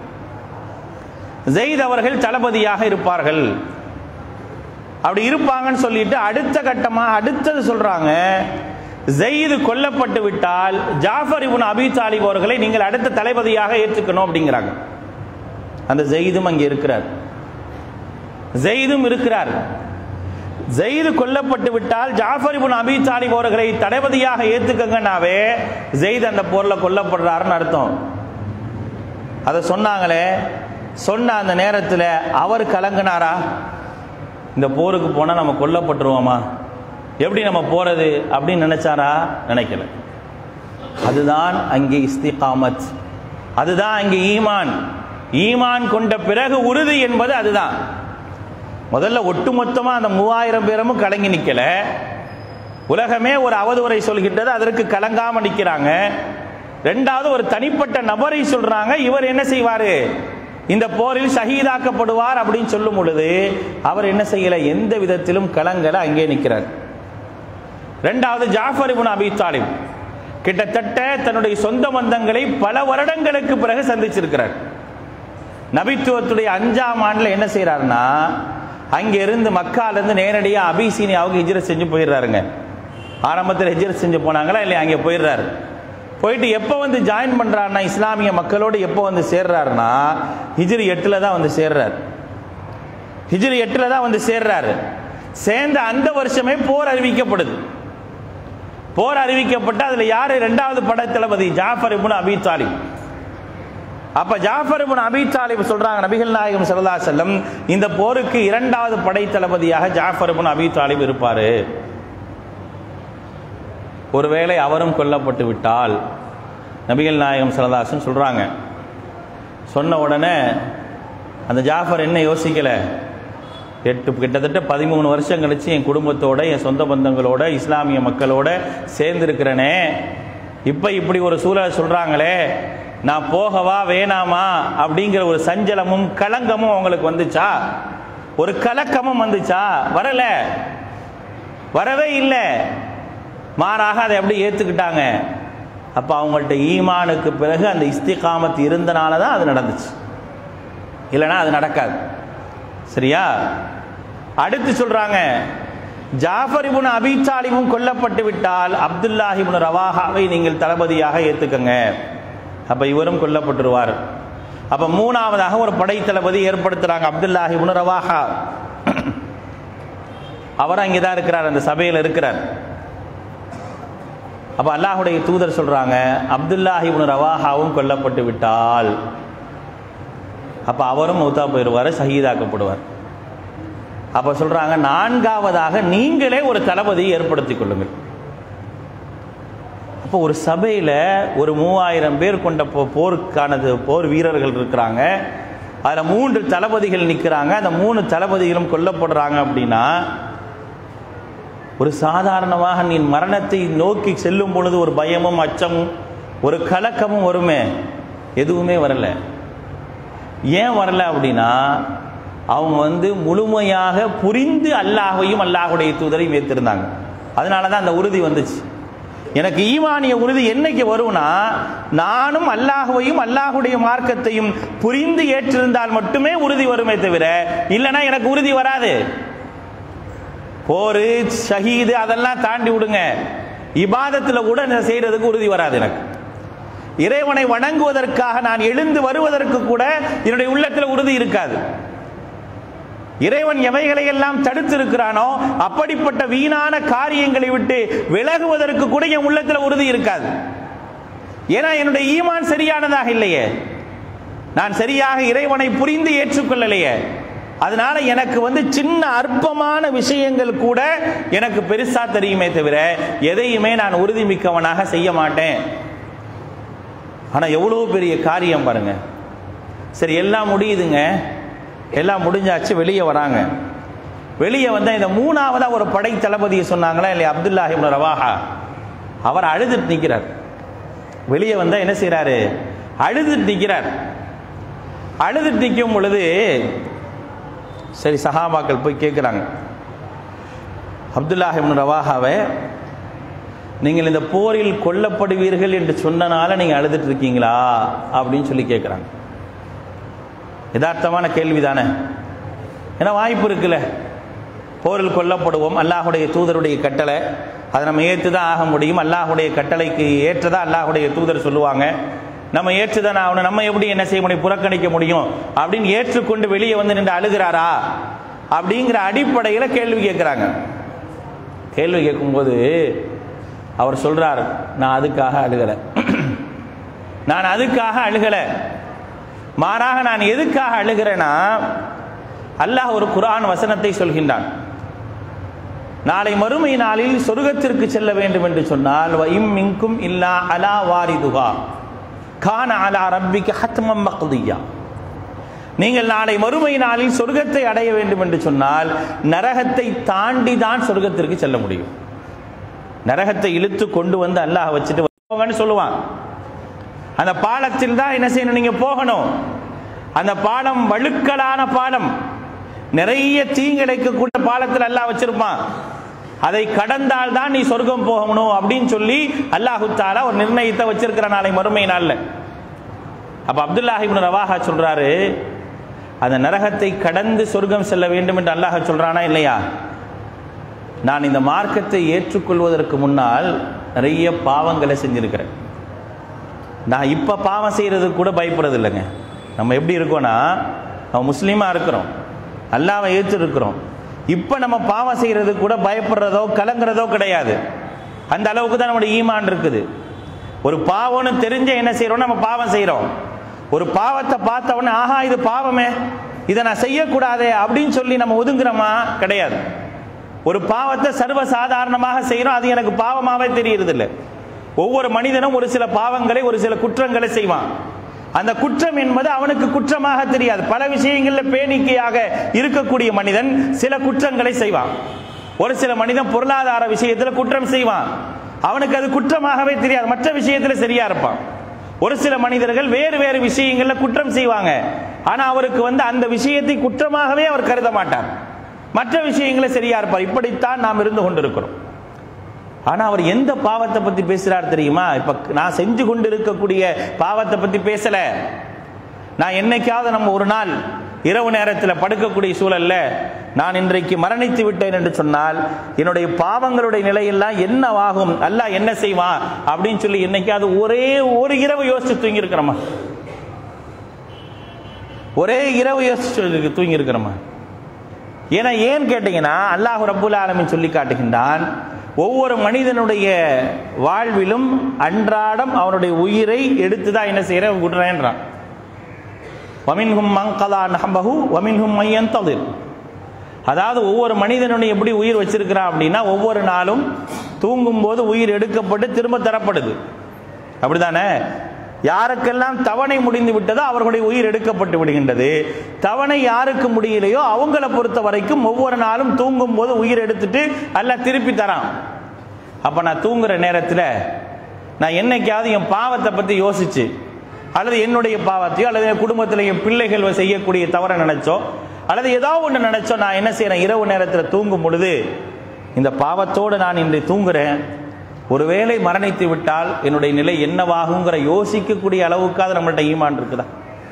[SPEAKER 2] ஜெயித் அவர்கள் தளபதியாக இருப்பார்கள் அப்படி இருப்பாங்கன்னு சொல்லிட்டு அடுத்த கட்டமா அடுத்தது சொல்றாங்க ஜெயிது கொல்லப்பட்டு விட்டால் ஜாஃபர் இப்னு அபி தாலிப் அவர்களை நீங்கள் அடுத்த தளபதியாக ஏற்றுக்கணும் அப்படிங்கிறாங்க அந்த ஜெயிதும் அங்கே இருக்கிறார் ஜெயிதும் இருக்கிறார் ஜெயிது கொல்லப்பட்டு விட்டால் ஜாஃபர் இப்னு அபி தாலிப் அவர்களை தளபதியாக ஏத்துக்கங்கனாவே ஜெயித் அந்த போர்ல கொல்லப்படுறாருன்னு அர்த்தம் அதை சொன்னாங்களே சொன்ன அந்த நேரத்தில் அவர் கலங்கினாரா இந்த போருக்கு போனால் நம்ம கொல்லப்பட்டுருவோமா எப்படி நம்ம போறது அப்படின்னு நினைச்சாரா நினைக்கல அதுதான் அங்கே இஸ்திகாமத் அதுதான் அங்கே ஈமான் ஈமான் கொண்ட பிறகு உறுதி என்பது அதுதான் முதல்ல ஒட்டுமொத்தமா அந்த மூவாயிரம் பேரமும் கலங்கி நிக்கல உலகமே ஒரு அவதூறை சொல்கின்றது அதற்கு கலங்காம நிக்கிறாங்க ரெண்டாவது ஒரு தனிப்பட்ட நபரை சொல்றாங்க இவர் என்ன செய்வாரு இந்த போரில் ஷஹீதாக்கப்படுவார் அப்படின்னு சொல்லும் பொழுது அவர் என்ன செய்யல எந்த விதத்திலும் கலங்கல அங்கே நிற்கிறார் ரெண்டாவது ஜாஃபர் இப்னு அபி தாலிப் கிட்டத்தட்ட தன்னுடைய சொந்த பந்தங்களை பல வருடங்களுக்கு பிறகு சந்திச்சிருக்கிறார் நபித்துவத்துடைய அஞ்சாம் ஆண்டுல என்ன செய்யறாருன்னா அங்க இருந்து மக்கால இருந்து நேரடியாக அபிசீனியாவுக்கு ஹிஜ்ரத் செஞ்சு போயிடுறாருங்க ஆரம்பத்தில் ஹிஜ்ரத் செஞ்சு போனாங்களா இல்லையா அங்கே போயிடுறாரு போயிட்டு எப்போ வந்து ஜாயின் பண்றாருன்னா இஸ்லாமிய மக்களோடு எப்போ வந்து சேர்றாருன்னா ஹிஜ்ரி எட்டுல தான் வந்து சேர்றாரு ஹிஜ்ரி எட்டுல தான் வந்து சேர்றாரு சேர்ந்த அந்த வருஷமே போர் அறிவிக்கப்படுது போர் அறிவிக்கப்பட்டு அதுல யாரு இரண்டாவது படை தளபதி ஜாஃபர் இப்னு அபி தாலிப் அப்ப ஜாஃபர் இப்னு அபி தாலிப் சொல்றாங்க நபிகள் நாயகம் ஸல்லல்லாஹு அலைஹி வஸல்லம் இந்த போருக்கு இரண்டாவது படை தளபதியாக ஜாஃபர் இப்னு அபி தாலிப் இருப்பாரு ஒருவேளை அவரும் கொல்லப்பட்டு விட்டால் நபிகள் நாயகம் சரதாசன் சொல்றாங்க சொன்ன உடனே அந்த ஜாஃபர் என்ன யோசிக்கல எட்டு கிட்டத்தட்ட பதிமூணு வருஷம் கழிச்சு என் குடும்பத்தோட என் சொந்த பந்தங்களோட இஸ்லாமிய மக்களோட சேர்ந்திருக்கிறனே இப்போ இப்படி ஒரு சூழல் சொல்றாங்களே நான் போகவா வேணாமா அப்படிங்கிற ஒரு சஞ்சலமும் களங்கமும் அவங்களுக்கு வந்துச்சா ஒரு கலக்கமும் வந்துச்சா வரல வரவே இல்லை மாறாக அதை எப்படி ஏற்றுக்கிட்டாங்க அப்போ அவங்கள்ட்ட ஈமானுக்கு பிறகு அந்த இஸ்திகாமத் இருந்தனால தான் அது நடந்துச்சு இல்லைன்னா அது நடக்காது சரியா அடுத்து சொல்றாங்க ஜாஃபர் இப்னு அபீ தாலிபும் கொல்லப்பட்டு விட்டால் அப்துல்லாஹ் இப்னு ரவாஹாவை நீங்கள் தளபதியாக ஏத்துக்கங்க அப்ப இவரும் கொல்லப்பட்டுருவார் அப்ப மூணாவதாக ஒரு படை தளபதி ஏற்படுத்துறாங்க அப்துல்லாஹ் இப்னு ரவாஹா அவர் அங்கே தான் இருக்கிறார் அந்த சபையில் இருக்கிறார் அப்ப அல்லாஹுடைய தூதர் சொல்றாங்க அப்துல்லாஹ் இப்னு ரவாஹாவும் கொல்லப்பட்டு விட்டால் அப்ப அவரும் மௌத்தா போயிடுவார் ஷஹீதாக்கப்படுவார் அப்ப சொல்றாங்க நான்காவதாக நீங்களே ஒரு தளபதியை ஏற்படுத்திக் கொள்ளுங்கள் அப்போ ஒரு சபையில ஒரு மூவாயிரம் பேர் கொண்ட போ- போருக்கானது போர் வீரர்கள் இருக்கிறாங்க அதுல மூன்று தளபதிகள் நிற்கிறாங்க அந்த மூணு தளபதிகளும் கொல்லப்படுறாங்க அப்படின்னா ஒரு சாதாரணமாக நீ மரணத்தை நோக்கி செல்லும் பொழுது ஒரு பயமும் அச்சமும் ஒரு கலக்கமும் வருமே எதுவுமே வரல ஏன் வரல அப்படின்னா அவங்க வந்து முழுமையாக புரிந்து அல்லாஹையும் அல்லாஹுடைய தூதரையும் ஏற்றிருந்தாங்க அதனால தான் அந்த உறுதி வந்துச்சு எனக்கு ஈமானிய உறுதி என்னைக்கு வரும்னா நானும் அல்லாஹுவையும் அல்லாஹுடைய மார்க்கத்தையும் புரிந்து ஏற்றிருந்தால் மட்டுமே உறுதி வருமே தவிர இல்லைன்னா எனக்கு உறுதி வராது போரு ஷஹீது அதெல்லாம் தாண்டி விடுங்க இபாதத்துல கூட நான் செய்யறதுக்கு உறுதி வராது எனக்கு இறைவனை வணங்குவதற்காக நான் எழுந்து வருவதற்கு கூட என்னுடைய உள்ளத்தில் உறுதி இருக்காது இறைவன் எவைகளை எல்லாம் தடுத்து இருக்கிறானோ அப்படிப்பட்ட வீணான காரியங்களை விட்டு விலகுவதற்கு கூட என் உள்ளத்தில் உறுதி இருக்காது ஏன்னா என்னுடைய ஈமான் சரியானதாக இல்லையே நான் சரியாக இறைவனை புரிந்து ஏற்றுக்கொள்ளலையே அதனால எனக்கு வந்து சின்ன அற்பமான விஷயங்கள் கூட எனக்கு பெருசா தெரியுமே தவிர எதையுமே நான் உறுதி மிக்கவனாக செய்ய மாட்டேன் ஆனா எவ்வளவு பெரிய காரியம் பாருங்க சரி எல்லாம் முடியுதுங்க எல்லாம் முடிஞ்சாச்சு வெளியே வராங்க வெளியே வந்தா இந்த மூணாவதா ஒரு படை தளபதியை சொன்னாங்களா இல்லையா அப்துல்லா இப்னு ரவாஹா அவர் அழுதுட்டு நிற்கிறார் வெளியே வந்தா என்ன செய்றாரு அழுதுட்டு நிற்கிறார் அழுதுட்டு நிற்கும் பொழுது சரி சஹாபாக்கள் போய் கேட்குறாங்க அப்துல்லாஹ் இப்னு ரவாஹாவை நீங்கள் இந்த போரில் கொல்லப்படுவீர்கள் என்று சொன்னனால நீங்கள் அழுதுட்டு இருக்கீங்களா அப்படின்னு சொல்லி கேட்குறாங்க யதார்த்தமான கேள்வி தானே ஏன்னா வாய்ப்பு இருக்குல்ல போரில் கொல்லப்படுவோம் அல்லாஹுடைய தூதருடைய கட்டளை அதை நம்ம ஏற்று தான் ஆக முடியும் அல்லாஹுடைய கட்டளைக்கு ஏற்றதா அல்லாஹுடைய தூதர் சொல்லுவாங்க நம்ம ஏற்றுதான் ஆகணும் நம்ம எப்படி என்ன செய்ய முடியும் புறக்கணிக்க முடியும் அப்படின்னு ஏற்றுக்கொண்டு வெளியே வந்து நின்று அழுகிறாரா அப்படிங்கிற அடிப்படையில் கேள்வி கேட்குறாங்க கேள்வி கேட்கும்போது அவர் சொல்றார் நான் அதுக்காக அழுகலை நான் அதுக்காக அழுகலை மாறாக நான் எதுக்காக அழுகிறேன்னா அல்லாஹ் ஒரு குர்ஆன் வசனத்தை சொல்கின்றான் நாளை மறுமை நாளில் சொர்க்கத்திற்கு செல்ல வேண்டும் என்று சொன்னால் வ இம் மின்கும் இல்லா அலா வாரிதுகா கான அலா ரப்பிக்கு ஹத்மம் மக்தியா நீங்கள் நாளை மறுமை நாளில் சொர்க்கத்தை அடைய வேண்டும் என்று சொன்னால் நரகத்தை தாண்டி தான் சொர்க்கத்திற்கு செல்ல முடியும் நரகத்தை இழுத்து கொண்டு வந்து அல்லாஹ் வச்சுட்டு போங்கன்னு சொல்லுவான் அந்த பாலத்தில் தான் என்ன செய்யணும் நீங்க போகணும் அந்த பாலம் வழுக்கலான பாலம் நிறைய தீங்கிழைக்கக்கூடிய பாலத்தில் அல்லாஹ் வச்சிருப்பான் அதை கடந்தால் தான் நீ சொர்க்கம் போகணும் அப்படின்னு சொல்லி அல்லாஹு தாலா ஒரு நிர்ணயத்தை வச்சிருக்கிற நாளை மறுமை நாள்ல அப்ப அப்துல்லாஹ் இப்னு ரவாஹா சொல்றாரு அந்த நரகத்தை கடந்து சொர்க்கம் செல்ல வேண்டும் என்று அல்லாஹ் சொல்றானா இல்லையா நான் இந்த மார்க்கத்தை ஏற்றுக்கொள்வதற்கு முன்னால் நிறைய பாவங்களை செஞ்சிருக்கிறேன் நான் இப்போ பாவம் செய்கிறதுக்கு கூட பயப்படுறது இல்லைங்க நம்ம எப்படி இருக்கோம்னா நம்ம முஸ்லீமாக இருக்கிறோம் அல்லாவை ஏற்றிருக்கிறோம் இப்போ நம்ம பாவம் செய்கிறதுக்கு கூட பயப்படுறதோ கலங்குறதோ கிடையாது அந்த அளவுக்கு தான் நம்முடைய ஈமான் இருக்குது ஒரு பாவம்னு தெரிஞ்ச என்ன செய்கிறோம் நம்ம பாவம் செய்கிறோம் ஒரு பாவத்தை பார்த்த உடனே ஆஹா இது பாவமே இதை நான் செய்யக்கூடாதே அப்படின்னு சொல்லி நம்ம ஒதுங்குறோமா கிடையாது ஒரு பாவத்தை சர்வ சாதாரணமாக செய்கிறோம் அது எனக்கு பாவமாவே தெரியறது இல்லை ஒவ்வொரு மனிதனும் ஒரு சில பாவங்களை ஒரு சில குற்றங்களை செய்வான் அந்த குற்றம் என்பது அவனுக்கு குற்றமாக தெரியாது பல விஷயங்களில் பேணிக்கையாக இருக்கக்கூடிய மனிதன் சில குற்றங்களை செய்வான் ஒரு சில மனிதன் பொருளாதார விஷயத்தில் குற்றம் செய்வான் அவனுக்கு அது குற்றமாகவே தெரியாது மற்ற விஷயத்தில் சரியா இருப்பான் ஒரு சில மனிதர்கள் வேறு வேறு விஷயங்களில் குற்றம் செய்வாங்க ஆனா அவருக்கு வந்து அந்த விஷயத்தை குற்றமாகவே அவர் கருத மாட்டார் மற்ற விஷயங்களை சரியா இருப்பார் இப்படித்தான் நாம் இருந்து கொண்டிருக்கிறோம் ஆனா அவர் எந்த பாவத்தை பத்தி பேசுறார் தெரியுமா இப்ப நான் செஞ்சு கொண்டு இருக்கக்கூடிய பாவத்தை பத்தி பேசல நான் என்னைக்காவது நம்ம ஒரு நாள் இரவு நேரத்தில் படுக்கக்கூடிய சூழல்ல நான் இன்றைக்கு மரணித்து விட்டேன் என்று சொன்னால் என்னுடைய பாவங்களுடைய நிலையெல்லாம் என்னவாகும் அல்லாஹ் என்ன செய்வான் அப்படின்னு சொல்லி என்னைக்காவது ஒரே ஒரு இரவு யோசிச்சு தூங்கி இருக்கிறோமா ஒரே இரவு யோசிச்சு தூங்கி இருக்கிறோமா ஏன்னா ஏன் கேட்டீங்கன்னா அல்லாஹ் ரப்புல் ஆலமின் சொல்லி காட்டுகின்றான் ஒவ்வொரு மனிதனுடைய வாழ்விலும் அன்றாடம் அவனுடைய உயிரை எடுத்து தான் என்ன செய்யற விடுறேன்றான் வமின்ஹும் மங்கலா நஹம்பஹு வமின்ஹும் மையன் ததில் அதாவது ஒவ்வொரு மனிதனுடைய எப்படி உயிர் வச்சிருக்கிறான் அப்படின்னா ஒவ்வொரு நாளும் தூங்கும்போது உயிர் எடுக்கப்பட்டு திரும்ப தரப்படுது அப்படிதானே யாருக்கெல்லாம் தவணை முடிந்து விட்டதோ அவர்களுடைய உயிர் எடுக்கப்பட்டு விடுகின்றது தவணை யாருக்கு முடியலையோ அவங்கள பொறுத்த வரைக்கும் ஒவ்வொரு நாளும் தூங்கும் போது உயிர் எடுத்துட்டு அல்ல திருப்பி தரான் அப்ப நான் தூங்குற நேரத்தில் நான் என்னைக்காவது என் பாவத்தை பத்தி யோசிச்சு அல்லது என்னுடைய பாவத்தையோ அல்லது என் குடும்பத்தில் என் பிள்ளைகள் செய்யக்கூடிய தவறை நினைச்சோ அல்லது ஏதோ ஒன்று நினைச்சோ நான் என்ன செய்யறேன் இரவு நேரத்தில் தூங்கும் பொழுது இந்த பாவத்தோடு நான் இன்று தூங்குறேன் ஒருவேளை மரணித்து விட்டால் என்னுடைய நிலை என்னவாகுங்கிற யோசிக்கக்கூடிய அளவுக்காக நம்மள்ட்ட ஈமான் இருக்குதா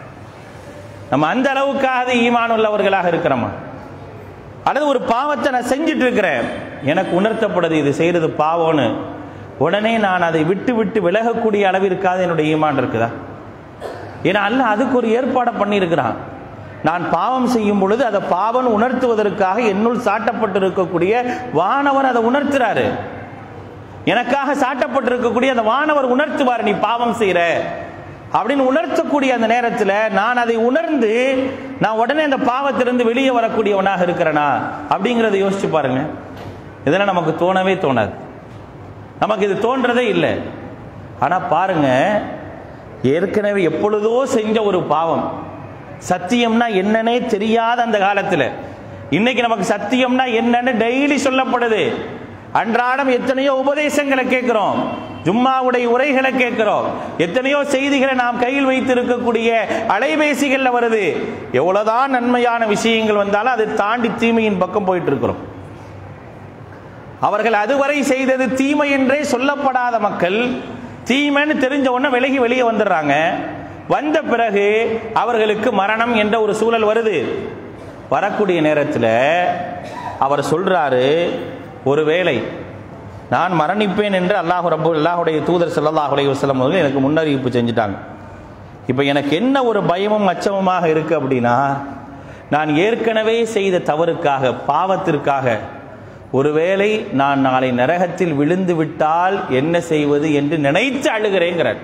[SPEAKER 2] நம்ம அந்த அளவுக்காக ஈமான் உள்ளவர்களாக இருக்கிறோமா அல்லது ஒரு பாவத்தை நான் செஞ்சுட்டு இருக்கிறேன் எனக்கு உணர்த்தப்படுது இது செய்யறது பாவம்னு உடனே நான் அதை விட்டு விட்டு விலகக்கூடிய அளவிற்காக என்னுடைய ஈமான் இருக்குதா ஏன்னா அல்ல அதுக்கு ஒரு ஏற்பாடை பண்ணியிருக்கிறான் நான் பாவம் செய்யும் பொழுது அதை பாவம் உணர்த்துவதற்காக என்னுள் சாட்டப்பட்டு இருக்கக்கூடிய வானவர் அதை உணர்த்துறாரு எனக்காக சாட்டப்பட்டிருக்கக்கூடிய அந்த வானவர் உணர்த்துவார் நீ பாவம் செய்யற அப்படின்னு உணர்த்தக்கூடிய அந்த நேரத்தில் நான் அதை உணர்ந்து நான் உடனே அந்த பாவத்திலிருந்து வெளியே வரக்கூடியவனாக இருக்கிறேனா அப்படிங்கிறத யோசிச்சு பாருங்க இதெல்லாம் நமக்கு தோணவே தோணாது நமக்கு இது தோன்றதே இல்லை ஆனால் பாருங்க ஏற்கனவே எப்பொழுதோ செஞ்ச ஒரு பாவம் சத்தியம்னா என்னன்னே தெரியாத அந்த காலத்தில் இன்னைக்கு நமக்கு சத்தியம்னா என்னன்னு டெய்லி சொல்லப்படுது அன்றாடம் எத்தனையோ உபதேசங்களை கேட்கிறோம் ஜும்மாவுடைய உரைகளை கேட்கிறோம் எத்தனையோ செய்திகளை நாம் கையில் வைத்து இருக்கக்கூடிய அலைபேசிகள்ல வருது எவ்வளவுதான் நன்மையான விஷயங்கள் வந்தாலும் அதை தாண்டி தீமையின் பக்கம் போயிட்டு இருக்கிறோம் அவர்கள் அதுவரை செய்தது தீமை என்றே சொல்லப்படாத மக்கள் தீமைன்னு தெரிஞ்ச உடனே விலகி வெளியே வந்துடுறாங்க வந்த பிறகு அவர்களுக்கு மரணம் என்ற ஒரு சூழல் வருது வரக்கூடிய நேரத்தில் அவர் சொல்றாரு ஒருவேளை நான் மரணிப்பேன் என்று அல்லாஹ் ரப்பு அல்லாஹுடைய தூதர் ஸல்லல்லாஹு அலைஹி வஸல்லம் அவர்கள் எனக்கு முன்னறிவிப்பு செஞ்சுட்டாங்க இப்போ எனக்கு என்ன ஒரு பயமும் அச்சமுமாக இருக்கு அப்படின்னா நான் ஏற்கனவே செய்த தவறுக்காக பாவத்திற்காக ஒருவேளை நான் நாளை நரகத்தில் விழுந்து விட்டால் என்ன செய்வது என்று நினைத்து அழுகிறேங்கிறார்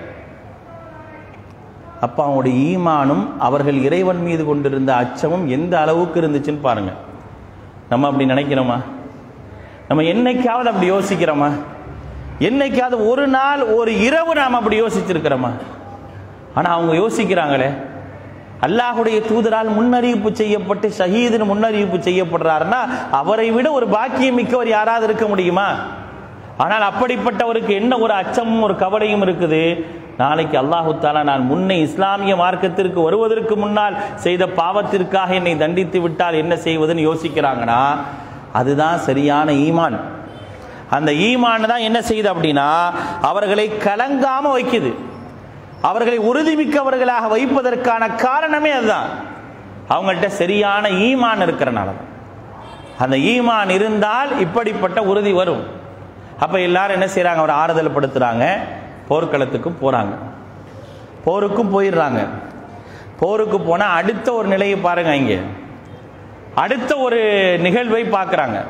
[SPEAKER 2] அப்ப அவனுடைய ஈமானும் அவர்கள் இறைவன் மீது கொண்டிருந்த அச்சமும் எந்த அளவுக்கு இருந்துச்சுன்னு பாருங்க நம்ம அப்படி நினைக்கிறோமா நம்ம என்னைக்காவது அப்படி யோசிக்கிறோமா என்னைக்காவது ஒரு நாள் ஒரு இரவு நாம் அப்படி யோசிச்சிருக்கிறோமா ஆனா அவங்க யோசிக்கிறாங்களே அல்லாஹுடைய தூதரால் முன்னறிவிப்பு செய்யப்பட்டு ஷஹீதுன்னு முன்னறிவிப்பு செய்யப்படுறாருன்னா அவரை விட ஒரு பாக்கியம் மிக்கவர் யாராவது இருக்க முடியுமா ஆனால் அப்படிப்பட்டவருக்கு என்ன ஒரு அச்சமும் ஒரு கவலையும் இருக்குது நாளைக்கு அல்லாஹு தாலா நான் முன்னே இஸ்லாமிய மார்க்கத்திற்கு வருவதற்கு முன்னால் செய்த பாவத்திற்காக என்னை தண்டித்து விட்டால் என்ன செய்வதுன்னு யோசிக்கிறாங்கன்னா அதுதான் சரியான ஈமான் அந்த ஈமான் தான் என்ன செய்யுது அப்படின்னா அவர்களை கலங்காம வைக்குது அவர்களை உறுதிமிக்கவர்களாக வைப்பதற்கான காரணமே அதுதான் அவங்கள்ட்ட சரியான ஈமான் இருக்கிறனால தான். அந்த ஈமான் இருந்தால் இப்படிப்பட்ட உறுதி வரும் அப்ப எல்லாரும் என்ன செய்றாங்க ஒரு ஆறுதல் படுத்துறாங்க போர்க்களத்துக்கும் போறாங்க போருக்கும் போயிடுறாங்க போருக்கு போனா அடுத்த ஒரு நிலையை பாருங்க இங்க அடுத்த ஒரு நிகழ்வை பார்க்கறாங்க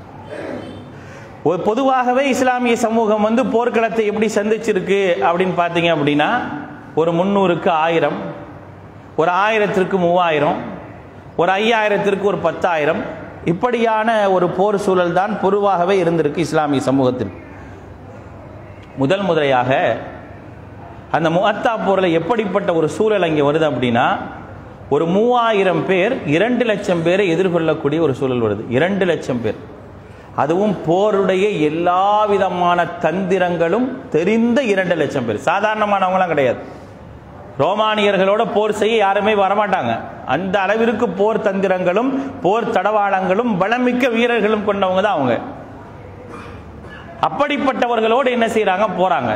[SPEAKER 2] ஒரு பொதுவாகவே இஸ்லாமிய சமூகம் வந்து போர்க்களத்தை எப்படி சந்திச்சிருக்கு அப்படின்னு பார்த்தீங்க அப்படின்னா ஒரு முந்நூறுக்கு ஆயிரம் ஒரு ஆயிரத்திற்கு மூவாயிரம் ஒரு ஐயாயிரத்திற்கு ஒரு பத்தாயிரம் இப்படியான ஒரு போர் சூழல் தான் பொதுவாகவே இருந்திருக்கு இஸ்லாமிய சமூகத்தில் முதல் முறையாக அந்த முகத்தா போரில் எப்படிப்பட்ட ஒரு சூழல் அங்கே வருது அப்படின்னா ஒரு மூவாயிரம் பேர் இரண்டு லட்சம் பேரை எதிர்கொள்ளக்கூடிய ஒரு சூழல் வருது இரண்டு லட்சம் பேர் அதுவும் போருடைய எல்லா விதமான தந்திரங்களும் தெரிந்த இரண்டு லட்சம் பேர் சாதாரணமானவங்களாம் கிடையாது ரோமானியர்களோட போர் செய்ய யாருமே வரமாட்டாங்க அந்த அளவிற்கு போர் தந்திரங்களும் போர் தடவாளங்களும் பலமிக்க வீரர்களும் கொண்டவங்க தான் அவங்க அப்படிப்பட்டவர்களோடு என்ன செய்றாங்க போறாங்க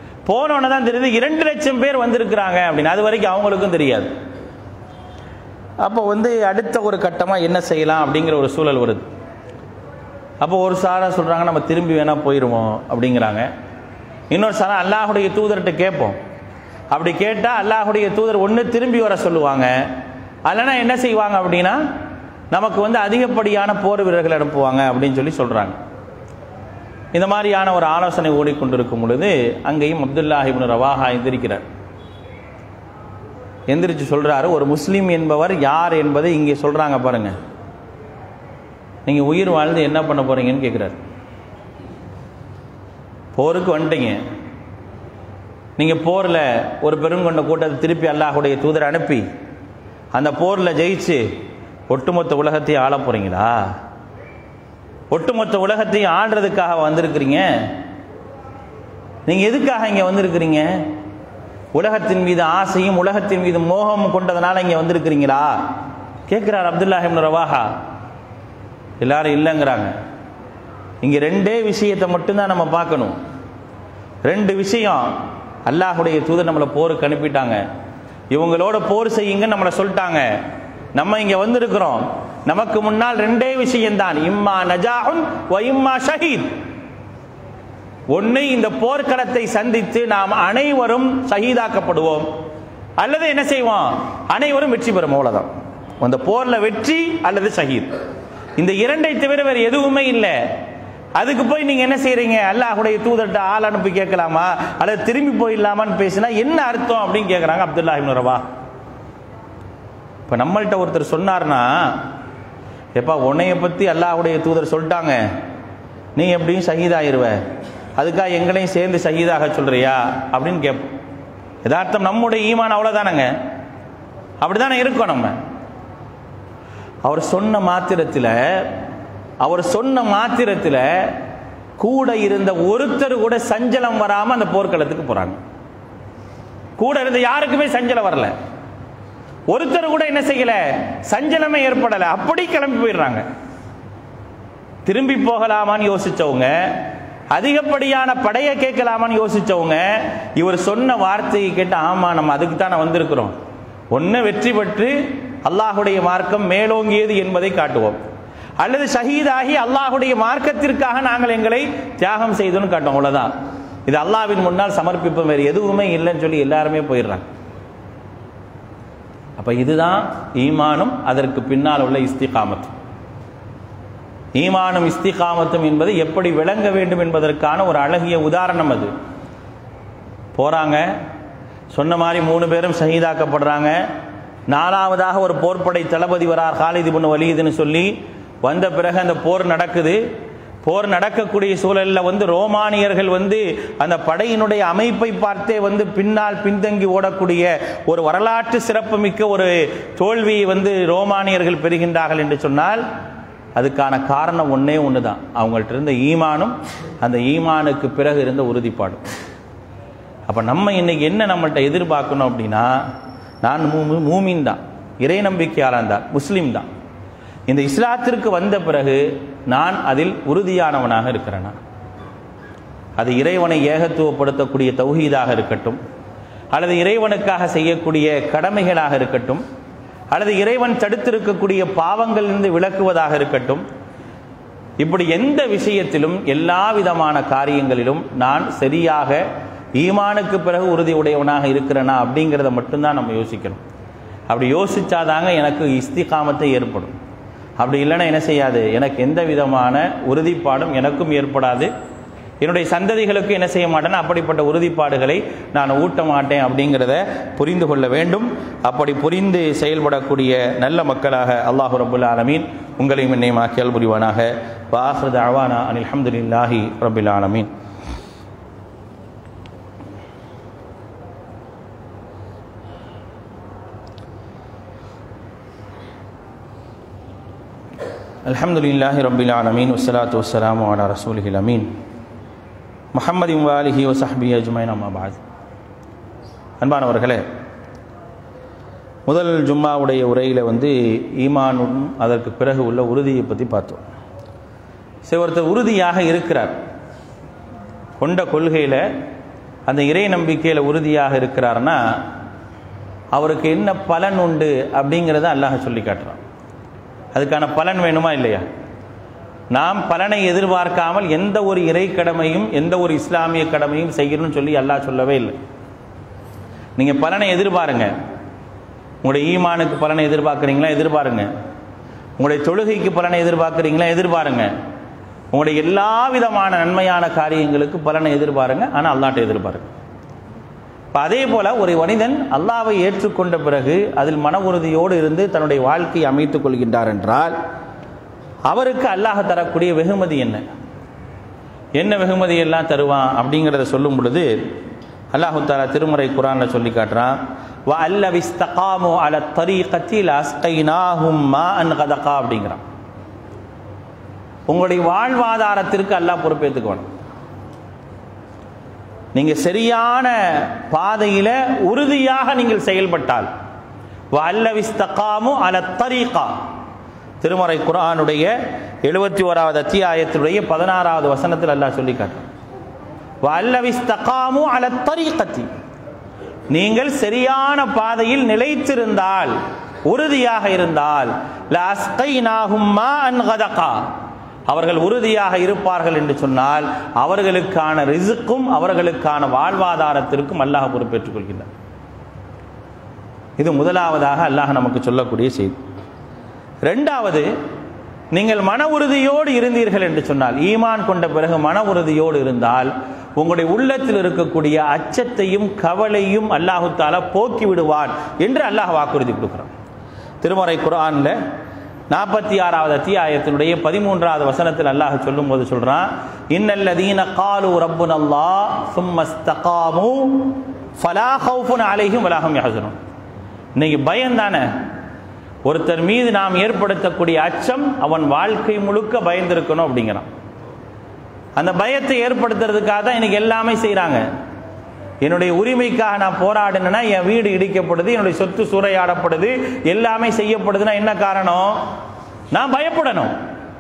[SPEAKER 2] போனோன்னு தான் தெரியுது இரண்டு லட்சம் பேர் வந்திருக்கிறாங்க அப்படின்னு அது வரைக்கும் அவங்களுக்கும் தெரியாது அப்போ வந்து அடுத்த ஒரு கட்டமாக என்ன செய்யலாம் அப்படிங்கிற ஒரு சூழல் வருது அப்போ ஒரு சாரா சொல்கிறாங்க நம்ம திரும்பி வேணால் போயிடுவோம் அப்படிங்கிறாங்க இன்னொரு சாரா அல்லாஹுடைய தூதர்கிட்ட கேட்போம் அப்படி கேட்டால் அல்லாஹுடைய தூதர் ஒன்று திரும்பி வர சொல்லுவாங்க இல்லைன்னா என்ன செய்வாங்க அப்படின்னா நமக்கு வந்து அதிகப்படியான போர் வீரர்கள் அனுப்புவாங்க அப்படின்னு சொல்லி சொல்கிறாங்க இந்த மாதிரியான ஒரு ஆலோசனை ஓடிக்கொண்டிருக்கும் பொழுது அங்கேயும் அப்துல்லாஹிபின் ரவாஹா எந்திரிக்கிறார் எந்திரிச்சு சொல்றாரு ஒரு முஸ்லீம் என்பவர் யார் என்பதை இங்கே சொல்றாங்க பாருங்க நீங்க உயிர் வாழ்ந்து என்ன பண்ண போறீங்கன்னு கேட்கிறாரு போருக்கு வந்துட்டீங்க நீங்க போர்ல ஒரு பெருங்கொண்ட கூட்டத்தை திருப்பி அல்லாஹுடைய தூதரை அனுப்பி அந்த போர்ல ஜெயிச்சு ஒட்டுமொத்த உலகத்தையும் ஆள போறீங்களா ஒட்டுமொத்த உலகத்தையும் ஆடுறதுக்காக வந்திருக்கிறீங்க நீங்க எதுக்காக இங்க வந்திருக்கிறீங்க உலகத்தின் மீது ஆசையும் உலகத்தின் மீது மோகமும் கொண்டதுனால இங்க வந்திருக்கிறீங்களா கேட்கிறார் அப்துல்லாஹிம் ரவாஹா எல்லாரும் இல்லைங்கிறாங்க இங்க ரெண்டே விஷயத்தை மட்டும்தான் நம்ம பார்க்கணும் ரெண்டு விஷயம் அல்லாஹுடைய தூதர் நம்மளை போருக்கு அனுப்பிட்டாங்க இவங்களோட போர் செய்யுங்க நம்மளை சொல்லிட்டாங்க நம்ம இங்க வந்திருக்கிறோம் நமக்கு முன்னால் ரெண்டே விஷயம்தான் இம்மா நஜாஹுன் வ இம்மா ஷஹீத் ஒன்று இந்த போர்க்களத்தை சந்தித்து நாம் அனைவரும் ஷஹீதாக்கப்படுவோம் அல்லது என்ன செய்வோம் அனைவரும் வெற்றி பெறும் அவ்வளவுதான் அந்த போர்ல வெற்றி அல்லது ஷஹீத் இந்த இரண்டை தவிர வேறு எதுவுமே இல்லை அதுக்கு போய் நீங்க என்ன செய்றீங்க அல்லாஹுடைய தூதர்கிட்ட ஆள் அனுப்பி கேட்கலாமா அல்லது திரும்பி போயிடலாமான்னு பேசினா என்ன அர்த்தம் அப்படின்னு கேட்குறாங்க அப்துல்லா இப்னு ரவா இப்போ நம்மள்கிட்ட ஒருத்தர் சொன்னார்னா எப்பா உன்னைய பற்றி அல்லாஹுடைய தூதர் சொல்லிட்டாங்க நீ எப்படியும் ஷஹீதாயிருவ அதுக்காக எங்களையும் சேர்ந்து ஷஹீதாக சொல்றியா அப்படின்னு கேட்போம் யதார்த்தம் நம்முடைய ஈமான் அவ்வளோதானங்க அப்படிதானே இருக்கோம் நம்ம அவர் சொன்ன மாத்திரத்தில் அவர் சொன்ன மாத்திரத்தில் கூட இருந்த ஒருத்தர் கூட சஞ்சலம் வராம அந்த போர்க்களத்துக்கு போறாங்க கூட இருந்த யாருக்குமே சஞ்சலம் வரல ஒருத்தர் கூட என்ன செய்யல சஞ்சலமே ஏற்படல அப்படி கிளம்பி போயிடுறாங்க திரும்பி போகலாமான்னு யோசிச்சவங்க அதிகப்படியான படையை கேட்கலாமான்னு யோசிச்சவங்க இவர் சொன்ன வார்த்தையை கேட்டு ஆமா நம்ம அதுக்கு தானே வந்திருக்கிறோம் ஒன்று வெற்றி பெற்று அல்லாஹுடைய மார்க்கம் மேலோங்கியது என்பதை காட்டுவோம் அல்லது ஷஹீதாகி அல்லாஹுடைய மார்க்கத்திற்காக நாங்கள் எங்களை தியாகம் செய்தோன்னு காட்டும் அவ்வளவுதான் இது அல்லாவின் முன்னால் சமர்ப்பிப்போம் வேறு எதுவுமே இல்லைன்னு சொல்லி எல்லாருமே போயிடுறாங்க அப்ப இதுதான் ஈமானும் அதற்கு பின்னால் உள்ள இஸ்திகாமத் ஈமானும் இஸ்திகாமத்தும் என்பது எப்படி விளங்க வேண்டும் என்பதற்கான ஒரு அழகிய உதாரணம் அது போறாங்க சொன்ன மாதிரி மூணு பேரும் ஷஹீதாக்கப்படுறாங்க நாலாவதாக ஒரு போர்ப்படை தளபதி வரார் காலிது பண்ணு வலியுதுன்னு சொல்லி வந்த பிறகு அந்த போர் நடக்குது போர் நடக்கக்கூடிய சூழலில் வந்து ரோமானியர்கள் வந்து அந்த படையினுடைய அமைப்பை பார்த்தே வந்து பின்னால் பின்தங்கி ஓடக்கூடிய ஒரு வரலாற்று சிறப்புமிக்க ஒரு தோல்வியை வந்து ரோமானியர்கள் பெறுகின்றார்கள் என்று சொன்னால் அதுக்கான காரணம் ஒன்றே ஒன்று தான் அவங்கள்ட்ட இருந்த ஈமானும் அந்த ஈமானுக்கு பிறகு இருந்த உறுதிப்பாடும் அப்போ நம்ம இன்னைக்கு என்ன நம்மள்ட்ட எதிர்பார்க்கணும் அப்படின்னா நான் மூ மூமின் தான் இறை நம்பிக்கையாளன் தான் முஸ்லீம் தான் இந்த இஸ்லாத்திற்கு வந்த பிறகு நான் அதில் உறுதியானவனாக இருக்கிறேனா அது இறைவனை ஏகத்துவப்படுத்தக்கூடிய தௌஹீதாக இருக்கட்டும் அல்லது இறைவனுக்காக செய்யக்கூடிய கடமைகளாக இருக்கட்டும் அல்லது இறைவன் தடுத்திருக்கக்கூடிய பாவங்களிலிருந்து விளக்குவதாக இருக்கட்டும் இப்படி எந்த விஷயத்திலும் எல்லா விதமான காரியங்களிலும் நான் சரியாக ஈமானுக்கு பிறகு உறுதி உடையவனாக இருக்கிறேனா அப்படிங்கிறத மட்டும்தான் நம்ம யோசிக்கணும் அப்படி யோசிச்சாதாங்க எனக்கு இஸ்திகாமத்தை ஏற்படும் அப்படி இல்லைன்னா என்ன செய்யாது எனக்கு எந்த விதமான உறுதிப்பாடும் எனக்கும் ஏற்படாது என்னுடைய சந்ததிகளுக்கு என்ன செய்ய மாட்டேன்னா அப்படிப்பட்ட உறுதிப்பாடுகளை நான் ஊட்ட மாட்டேன் அப்படிங்கிறத புரிந்து கொள்ள வேண்டும் அப்படி புரிந்து செயல்படக்கூடிய நல்ல மக்களாக அல்லாஹு ரபுல் ஆலமீன் உங்களையும் என்னையும் ஆக்கியல் புரிவானாக வாஹ்ரத் அவானா அனில் அஹமதுல்லாஹி ரபுல் ஆலமீன் الحمد لله رب العالمين والصلاة والسلام على رسوله الأمين محمد وآله وصحبه أجمعين أما بعد அன்பானவர்களே முதல் ஜும்மாவுடைய உரையில் வந்து ஈமானும் அதற்கு பிறகு உள்ள உறுதியை பற்றி பார்த்தோம் சரி ஒருத்தர் உறுதியாக இருக்கிறார் கொண்ட கொள்கையில் அந்த இறை நம்பிக்கையில் உறுதியாக இருக்கிறார்னா அவருக்கு என்ன பலன் உண்டு அப்படிங்கிறத அல்லாஹ் சொல்லி காட்டுறான் அதுக்கான பலன் வேணுமா இல்லையா நாம் பலனை எதிர்பார்க்காமல் எந்த ஒரு இறை கடமையும் எந்த ஒரு இஸ்லாமிய கடமையும் செய்யணும்னு சொல்லி அல்லாஹ் சொல்லவே இல்லை நீங்கள் பலனை எதிர்பாருங்க உங்களுடைய ஈமானுக்கு பலனை எதிர்பார்க்குறீங்களா எதிர்பாருங்க உங்களுடைய தொழுகைக்கு பலனை எதிர்பார்க்குறீங்களா எதிர்பாருங்க உங்களுடைய எல்லா விதமான நன்மையான காரியங்களுக்கு பலனை எதிர்பாருங்க ஆனால் அல்லாட்ட எதிர்பாருங்க இப்போ அதே போல் ஒரு மனிதன் அல்லாவை ஏற்றுக்கொண்ட பிறகு அதில் மன உறுதியோடு இருந்து தன்னுடைய வாழ்க்கையை அமைத்துக் கொள்கின்றார் என்றால் அவருக்கு அல்லாஹ் தரக்கூடிய வெகுமதி என்ன என்ன வெகுமதி எல்லாம் தருவான் அப்படிங்கிறத சொல்லும் பொழுது அல்லாஹு தாலா திருமறை குரானில் சொல்லி காட்டுறான் வ அல்ல விஸ்தகாமு அல தரீகத்தில் அஸ்கைனாஹும் மா அன் கதகா அப்படிங்கிறான் உங்களுடைய வாழ்வாதாரத்திற்கு அல்லாஹ் பொறுப்பேற்றுக்கணும் நீங்க சரியான பாதையில உறுதியாக நீங்கள் செயல்பட்டால் வ அல்ல விஸ்தகாமு அல தரீகா திருமறை குரானுடைய எழுபத்தி ஓராவது அத்தியாயத்தினுடைய பதினாறாவது வசனத்தில் அல்லாஹ் சொல்லி காட்டுறான் வல்லவிஸ்தகாமு அல தரீகத்தி நீங்கள் சரியான பாதையில் நிலைத்திருந்தால் உறுதியாக இருந்தால் அவர்கள் உறுதியாக இருப்பார்கள் என்று சொன்னால் அவர்களுக்கான ரிசுக்கும் அவர்களுக்கான வாழ்வாதாரத்திற்கும் அல்லாஹ் பொறுப்பேற்றுக் கொள்கின்றார் இது முதலாவதாக அல்லாஹ் நமக்கு சொல்லக்கூடிய செய்தி ரெண்டாவது நீங்கள் மன உறுதியோடு இருந்தீர்கள் என்று சொன்னால் ஈமான் கொண்ட பிறகு மன உறுதியோடு இருந்தால் உங்களுடைய உள்ளத்தில் இருக்கக்கூடிய அச்சத்தையும் கவலையும் அல்லாஹு தாலா போக்கி விடுவான் என்று அல்லாஹ் வாக்குறுதி கொடுக்கிறான் திருமறை குரான்ல நாற்பத்தி ஆறாவது அத்தியாயத்தினுடைய பதிமூன்றாவது வசனத்தில் அல்லாஹ் சொல்லும் போது சொல்றான் இன்னல்லதீன காலு ரப்புன் அல்லா சும்மஸ்தகாமு ஃபலா ஹவுஃபுன் அலைஹிம் வலாஹும் யஹசனும் இன்னைக்கு பயம் தானே ஒருத்தர் மீது நாம் ஏற்படுத்தக்கூடிய அச்சம் அவன் வாழ்க்கை முழுக்க பயந்திருக்கணும் அப்படிங்கிறான் அந்த பயத்தை ஏற்படுத்துறதுக்காக தான் எனக்கு எல்லாமே செய்கிறாங்க என்னுடைய உரிமைக்காக நான் போராடினா என் வீடு இடிக்கப்படுது என்னுடைய சொத்து சூறையாடப்படுது எல்லாமே செய்யப்படுதுன்னா என்ன காரணம் நான் பயப்படணும்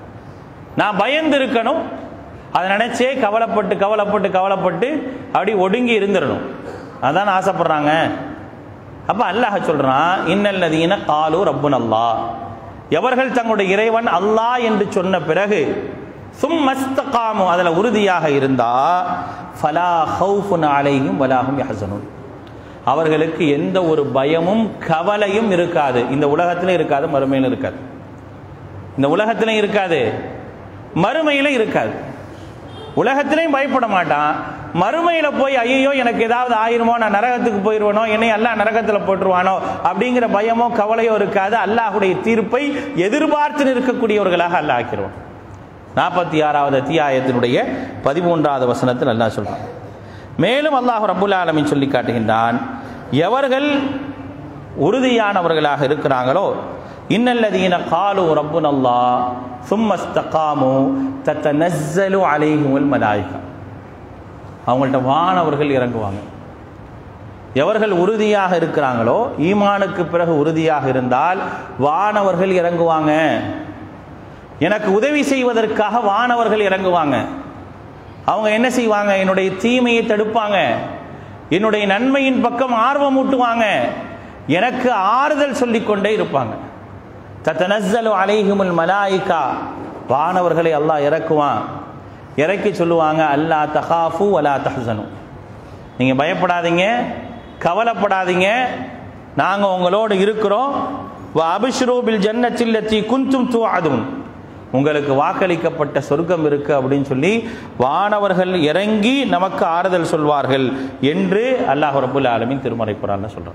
[SPEAKER 2] நான் பயந்து இருக்கணும் அதை நினைச்சே கவலைப்பட்டு கவலைப்பட்டு கவலைப்பட்டு அப்படி ஒடுங்கி இருந்துடணும் அதான் ஆசைப்படுறாங்க அப்ப அல்லாஹ் சொல்றான் இன்னல்லதீன காலு ரப்புன் அல்லாஹ் எவர்கள் தங்களுடைய இறைவன் அல்லாஹ் என்று சொன்ன பிறகு சும்மஸ்தகாமு அதில் உறுதியாக இருந்தா ஃபலா ஹவுஃபுன் அலைஹிம் வலாஹும் யஹசனுன் அவர்களுக்கு எந்த ஒரு பயமும் கவலையும் இருக்காது இந்த உலகத்திலும் இருக்காது மறுமையிலும் இருக்காது இந்த உலகத்திலும் இருக்காது மறுமையிலும் இருக்காது உலகத்திலையும் பயப்பட மாட்டான் மறுமையில போய் ஐயோ எனக்கு ஏதாவது ஆயிருமோ நான் நரகத்துக்கு போயிடுவனோ என்னை எல்லாம் நரகத்தில் போட்டுருவானோ அப்படிங்கிற பயமோ கவலையோ இருக்காது அல்லாஹுடைய தீர்ப்பை எதிர்பார்த்து நிற்கக்கூடியவர்களாக அல்லாஹ் ஆக்கிடுவான் நாற்பத்தி ஆறாவது அத்தியாயத்தினுடைய பதிமூன்றாவது வசனத்தில் அல்லாஹ் சொல்றான் மேலும் அல்லாஹ் ரபுல் ஆலமின் சொல்லி காட்டுகின்றான் எவர்கள் உறுதியானவர்களாக இருக்கிறாங்களோ இன்னல்லதீன காலு ரப்புன் அல்லா சும்மஸ்தகாமு தத்த நஸ்ஸலு அலைஹுல் மலாயிகா அவங்கள்ட்ட வானவர்கள் இறங்குவாங்க எவர்கள் உறுதியாக இருக்கிறாங்களோ ஈமானுக்கு பிறகு உறுதியாக இருந்தால் வானவர்கள் இறங்குவாங்க எனக்கு உதவி செய்வதற்காக வானவர்கள் இறங்குவாங்க அவங்க என்ன செய்வாங்க என்னுடைய தீமையை தடுப்பாங்க என்னுடைய நன்மையின் பக்கம் ஆர்வம் ஊட்டுவாங்க எனக்கு ஆறுதல் சொல்லிக்கொண்டே இருப்பாங்க தத்தனஸ்ஸலு அலைஹிமுல் மலாயிகா வானவர்களை அல்லாஹ் இறக்குவான் இறக்கி சொல்லுவாங்க அல்லா தஹாஃபு அலா தஹசனு நீங்கள் பயப்படாதீங்க கவலைப்படாதீங்க நாங்கள் உங்களோடு இருக்கிறோம் வ அபிஷ்ரூபில் ஜன்னத்தில்லத்தி குந்தும் தூ அதுவும் உங்களுக்கு வாக்களிக்கப்பட்ட சொர்க்கம் இருக்கு அப்படின்னு சொல்லி வானவர்கள் இறங்கி நமக்கு ஆறுதல் சொல்வார்கள் என்று அல்லாஹ் ரபுல் ஆலமின் திருமறை குரான் சொல்றான்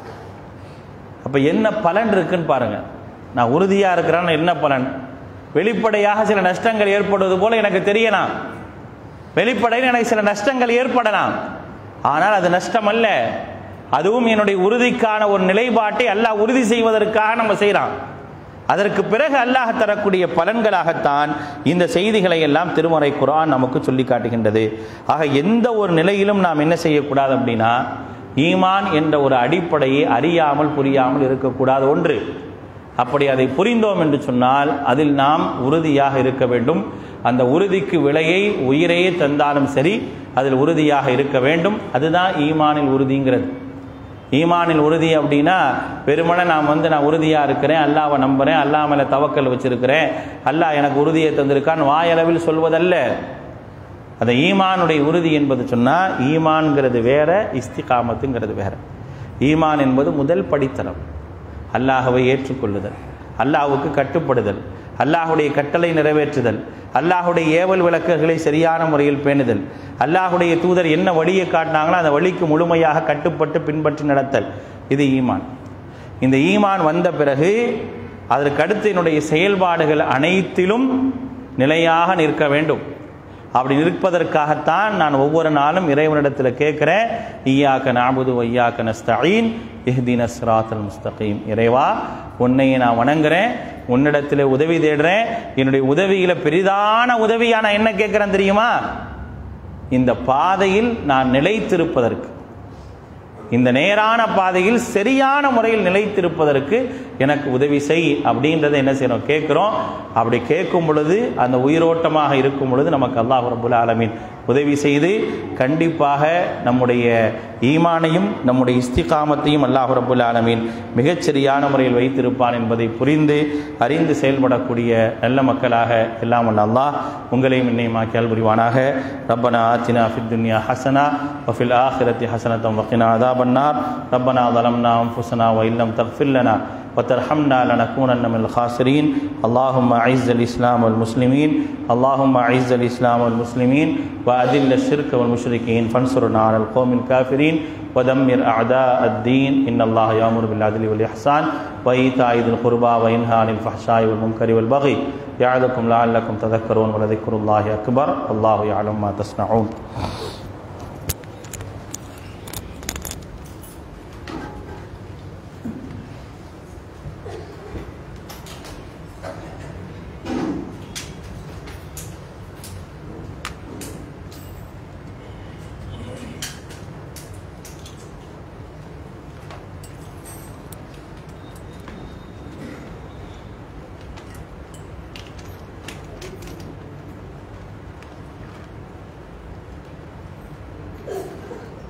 [SPEAKER 2] அப்ப என்ன பலன் இருக்குன்னு பாருங்க நான் உறுதியா இருக்கிறேன்னு என்ன பலன் வெளிப்படையாக சில நஷ்டங்கள் ஏற்படுவது போல எனக்கு தெரியலாம் வெளிப்படையில் எனக்கு சில நஷ்டங்கள் ஏற்படலாம் ஆனால் அது நஷ்டம் அல்ல அதுவும் என்னுடைய உறுதிக்கான ஒரு நிலைப்பாட்டை அல்லாஹ் உறுதி செய்வதற்காக நம்ம செய்யலாம் அதற்கு பிறகு அல்லாஹ் தரக்கூடிய பலன்களாகத்தான் இந்த செய்திகளை எல்லாம் திருமறை குரான் நமக்கு சொல்லி காட்டுகின்றது ஆக எந்த ஒரு நிலையிலும் நாம் என்ன செய்யக்கூடாது அப்படின்னா ஈமான் என்ற ஒரு அடிப்படையை அறியாமல் புரியாமல் இருக்கக்கூடாது ஒன்று அப்படி அதை புரிந்தோம் என்று சொன்னால் அதில் நாம் உறுதியாக இருக்க வேண்டும் அந்த உறுதிக்கு விலையை உயிரையே தந்தாலும் சரி அதில் உறுதியாக இருக்க வேண்டும் அதுதான் ஈமானில் உறுதிங்கிறது ஈமானில் உறுதி அப்படின்னா வெறுமனே நான் வந்து நான் உறுதியாக இருக்கிறேன் அல்லாவை நம்புகிறேன் அல்லா மேலே தவக்கல் வச்சிருக்கிறேன் அல்லாஹ் எனக்கு உறுதியை தந்திருக்கான்னு வாயளவில் சொல்வதல்ல அந்த ஈமானுடைய உறுதி என்பது சொன்னால் ஈமான்ங்கிறது வேற இஸ்திகாமத்துங்கிறது வேற ஈமான் என்பது முதல் படித்தரம் அல்லாஹவை ஏற்றுக்கொள்ளுதல் அல்லாஹ்வுக்கு கட்டுப்படுதல் அல்லாஹுடைய கட்டளை நிறைவேற்றுதல் அல்லாஹுடைய ஏவல் விளக்குகளை சரியான முறையில் பேணுதல் அல்லாஹுடைய தூதர் என்ன வழியை காட்டினாங்களோ அந்த வழிக்கு முழுமையாக கட்டுப்பட்டு பின்பற்றி நடத்தல் இது ஈமான் இந்த ஈமான் வந்த பிறகு அதற்கு அடுத்து என்னுடைய செயல்பாடுகள் அனைத்திலும் நிலையாக நிற்க வேண்டும் அப்படி நிற்பதற்காகத்தான் நான் ஒவ்வொரு நாளும் இறைவனிடத்தில் கேட்குறேன் ஈயாக்க நாபுது ஒய்யாக்க நஸ்தீன் இஹ்தீன சிராத்தல் முஸ்தகீம் இறைவா உன்னை நான் வணங்குறேன் உன்னிடத்தில் உதவி தேடுறேன் என்னுடைய உதவியில் பெரிதான உதவியா நான் என்ன கேட்குறேன் தெரியுமா இந்த பாதையில் நான் நிலைத்திருப்பதற்கு இந்த நேரான பாதையில் சரியான முறையில் நிலைத்திருப்பதற்கு எனக்கு உதவி செய் அப்படின்றத என்ன செய்யணும் கேட்குறோம் அப்படி கேட்கும் பொழுது அந்த உயிரோட்டமாக இருக்கும் பொழுது நமக்கு அல்லாஹ் ரபுல் ஆலமீன் உதவி செய்து கண்டிப்பாக நம்முடைய ஈமானையும் நம்முடைய இஸ்திகாமத்தையும் அல்லாஹ் ரபுல் ஆலமீன் மிகச்சரியான முறையில் வைத்திருப்பான் என்பதை புரிந்து அறிந்து செயல்படக்கூடிய நல்ல மக்களாக எல்லாம் வல்ல அல்லாஹ் உங்களையும் என்னையும் ஆக்கியால் புரிவானாக ரப்பனா ஆத்தினா ஃபித் துன்யா ஹசனா வஃபில் ஆஹிரத்தி ஹசனத்தம் வக்கினா عذاب النار ربنا ظلمنا أنفسنا وإن لم تغفر لنا وترحمنا لنكونن من الخاسرين اللهم أعز الإسلام والمسلمين اللهم أعز الإسلام والمسلمين وأذل الشرك والمشركين فانصرنا على القوم الكافرين ودمر أعداء الدين إن الله يأمر بالعدل والإحسان وإيتاء ذي القربى وينهى عن الفحشاء والمنكر والبغي يعظكم لعلكم تذكرون ولذكر الله أكبر الله يعلم ما تصنعون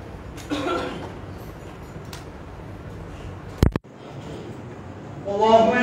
[SPEAKER 1] الله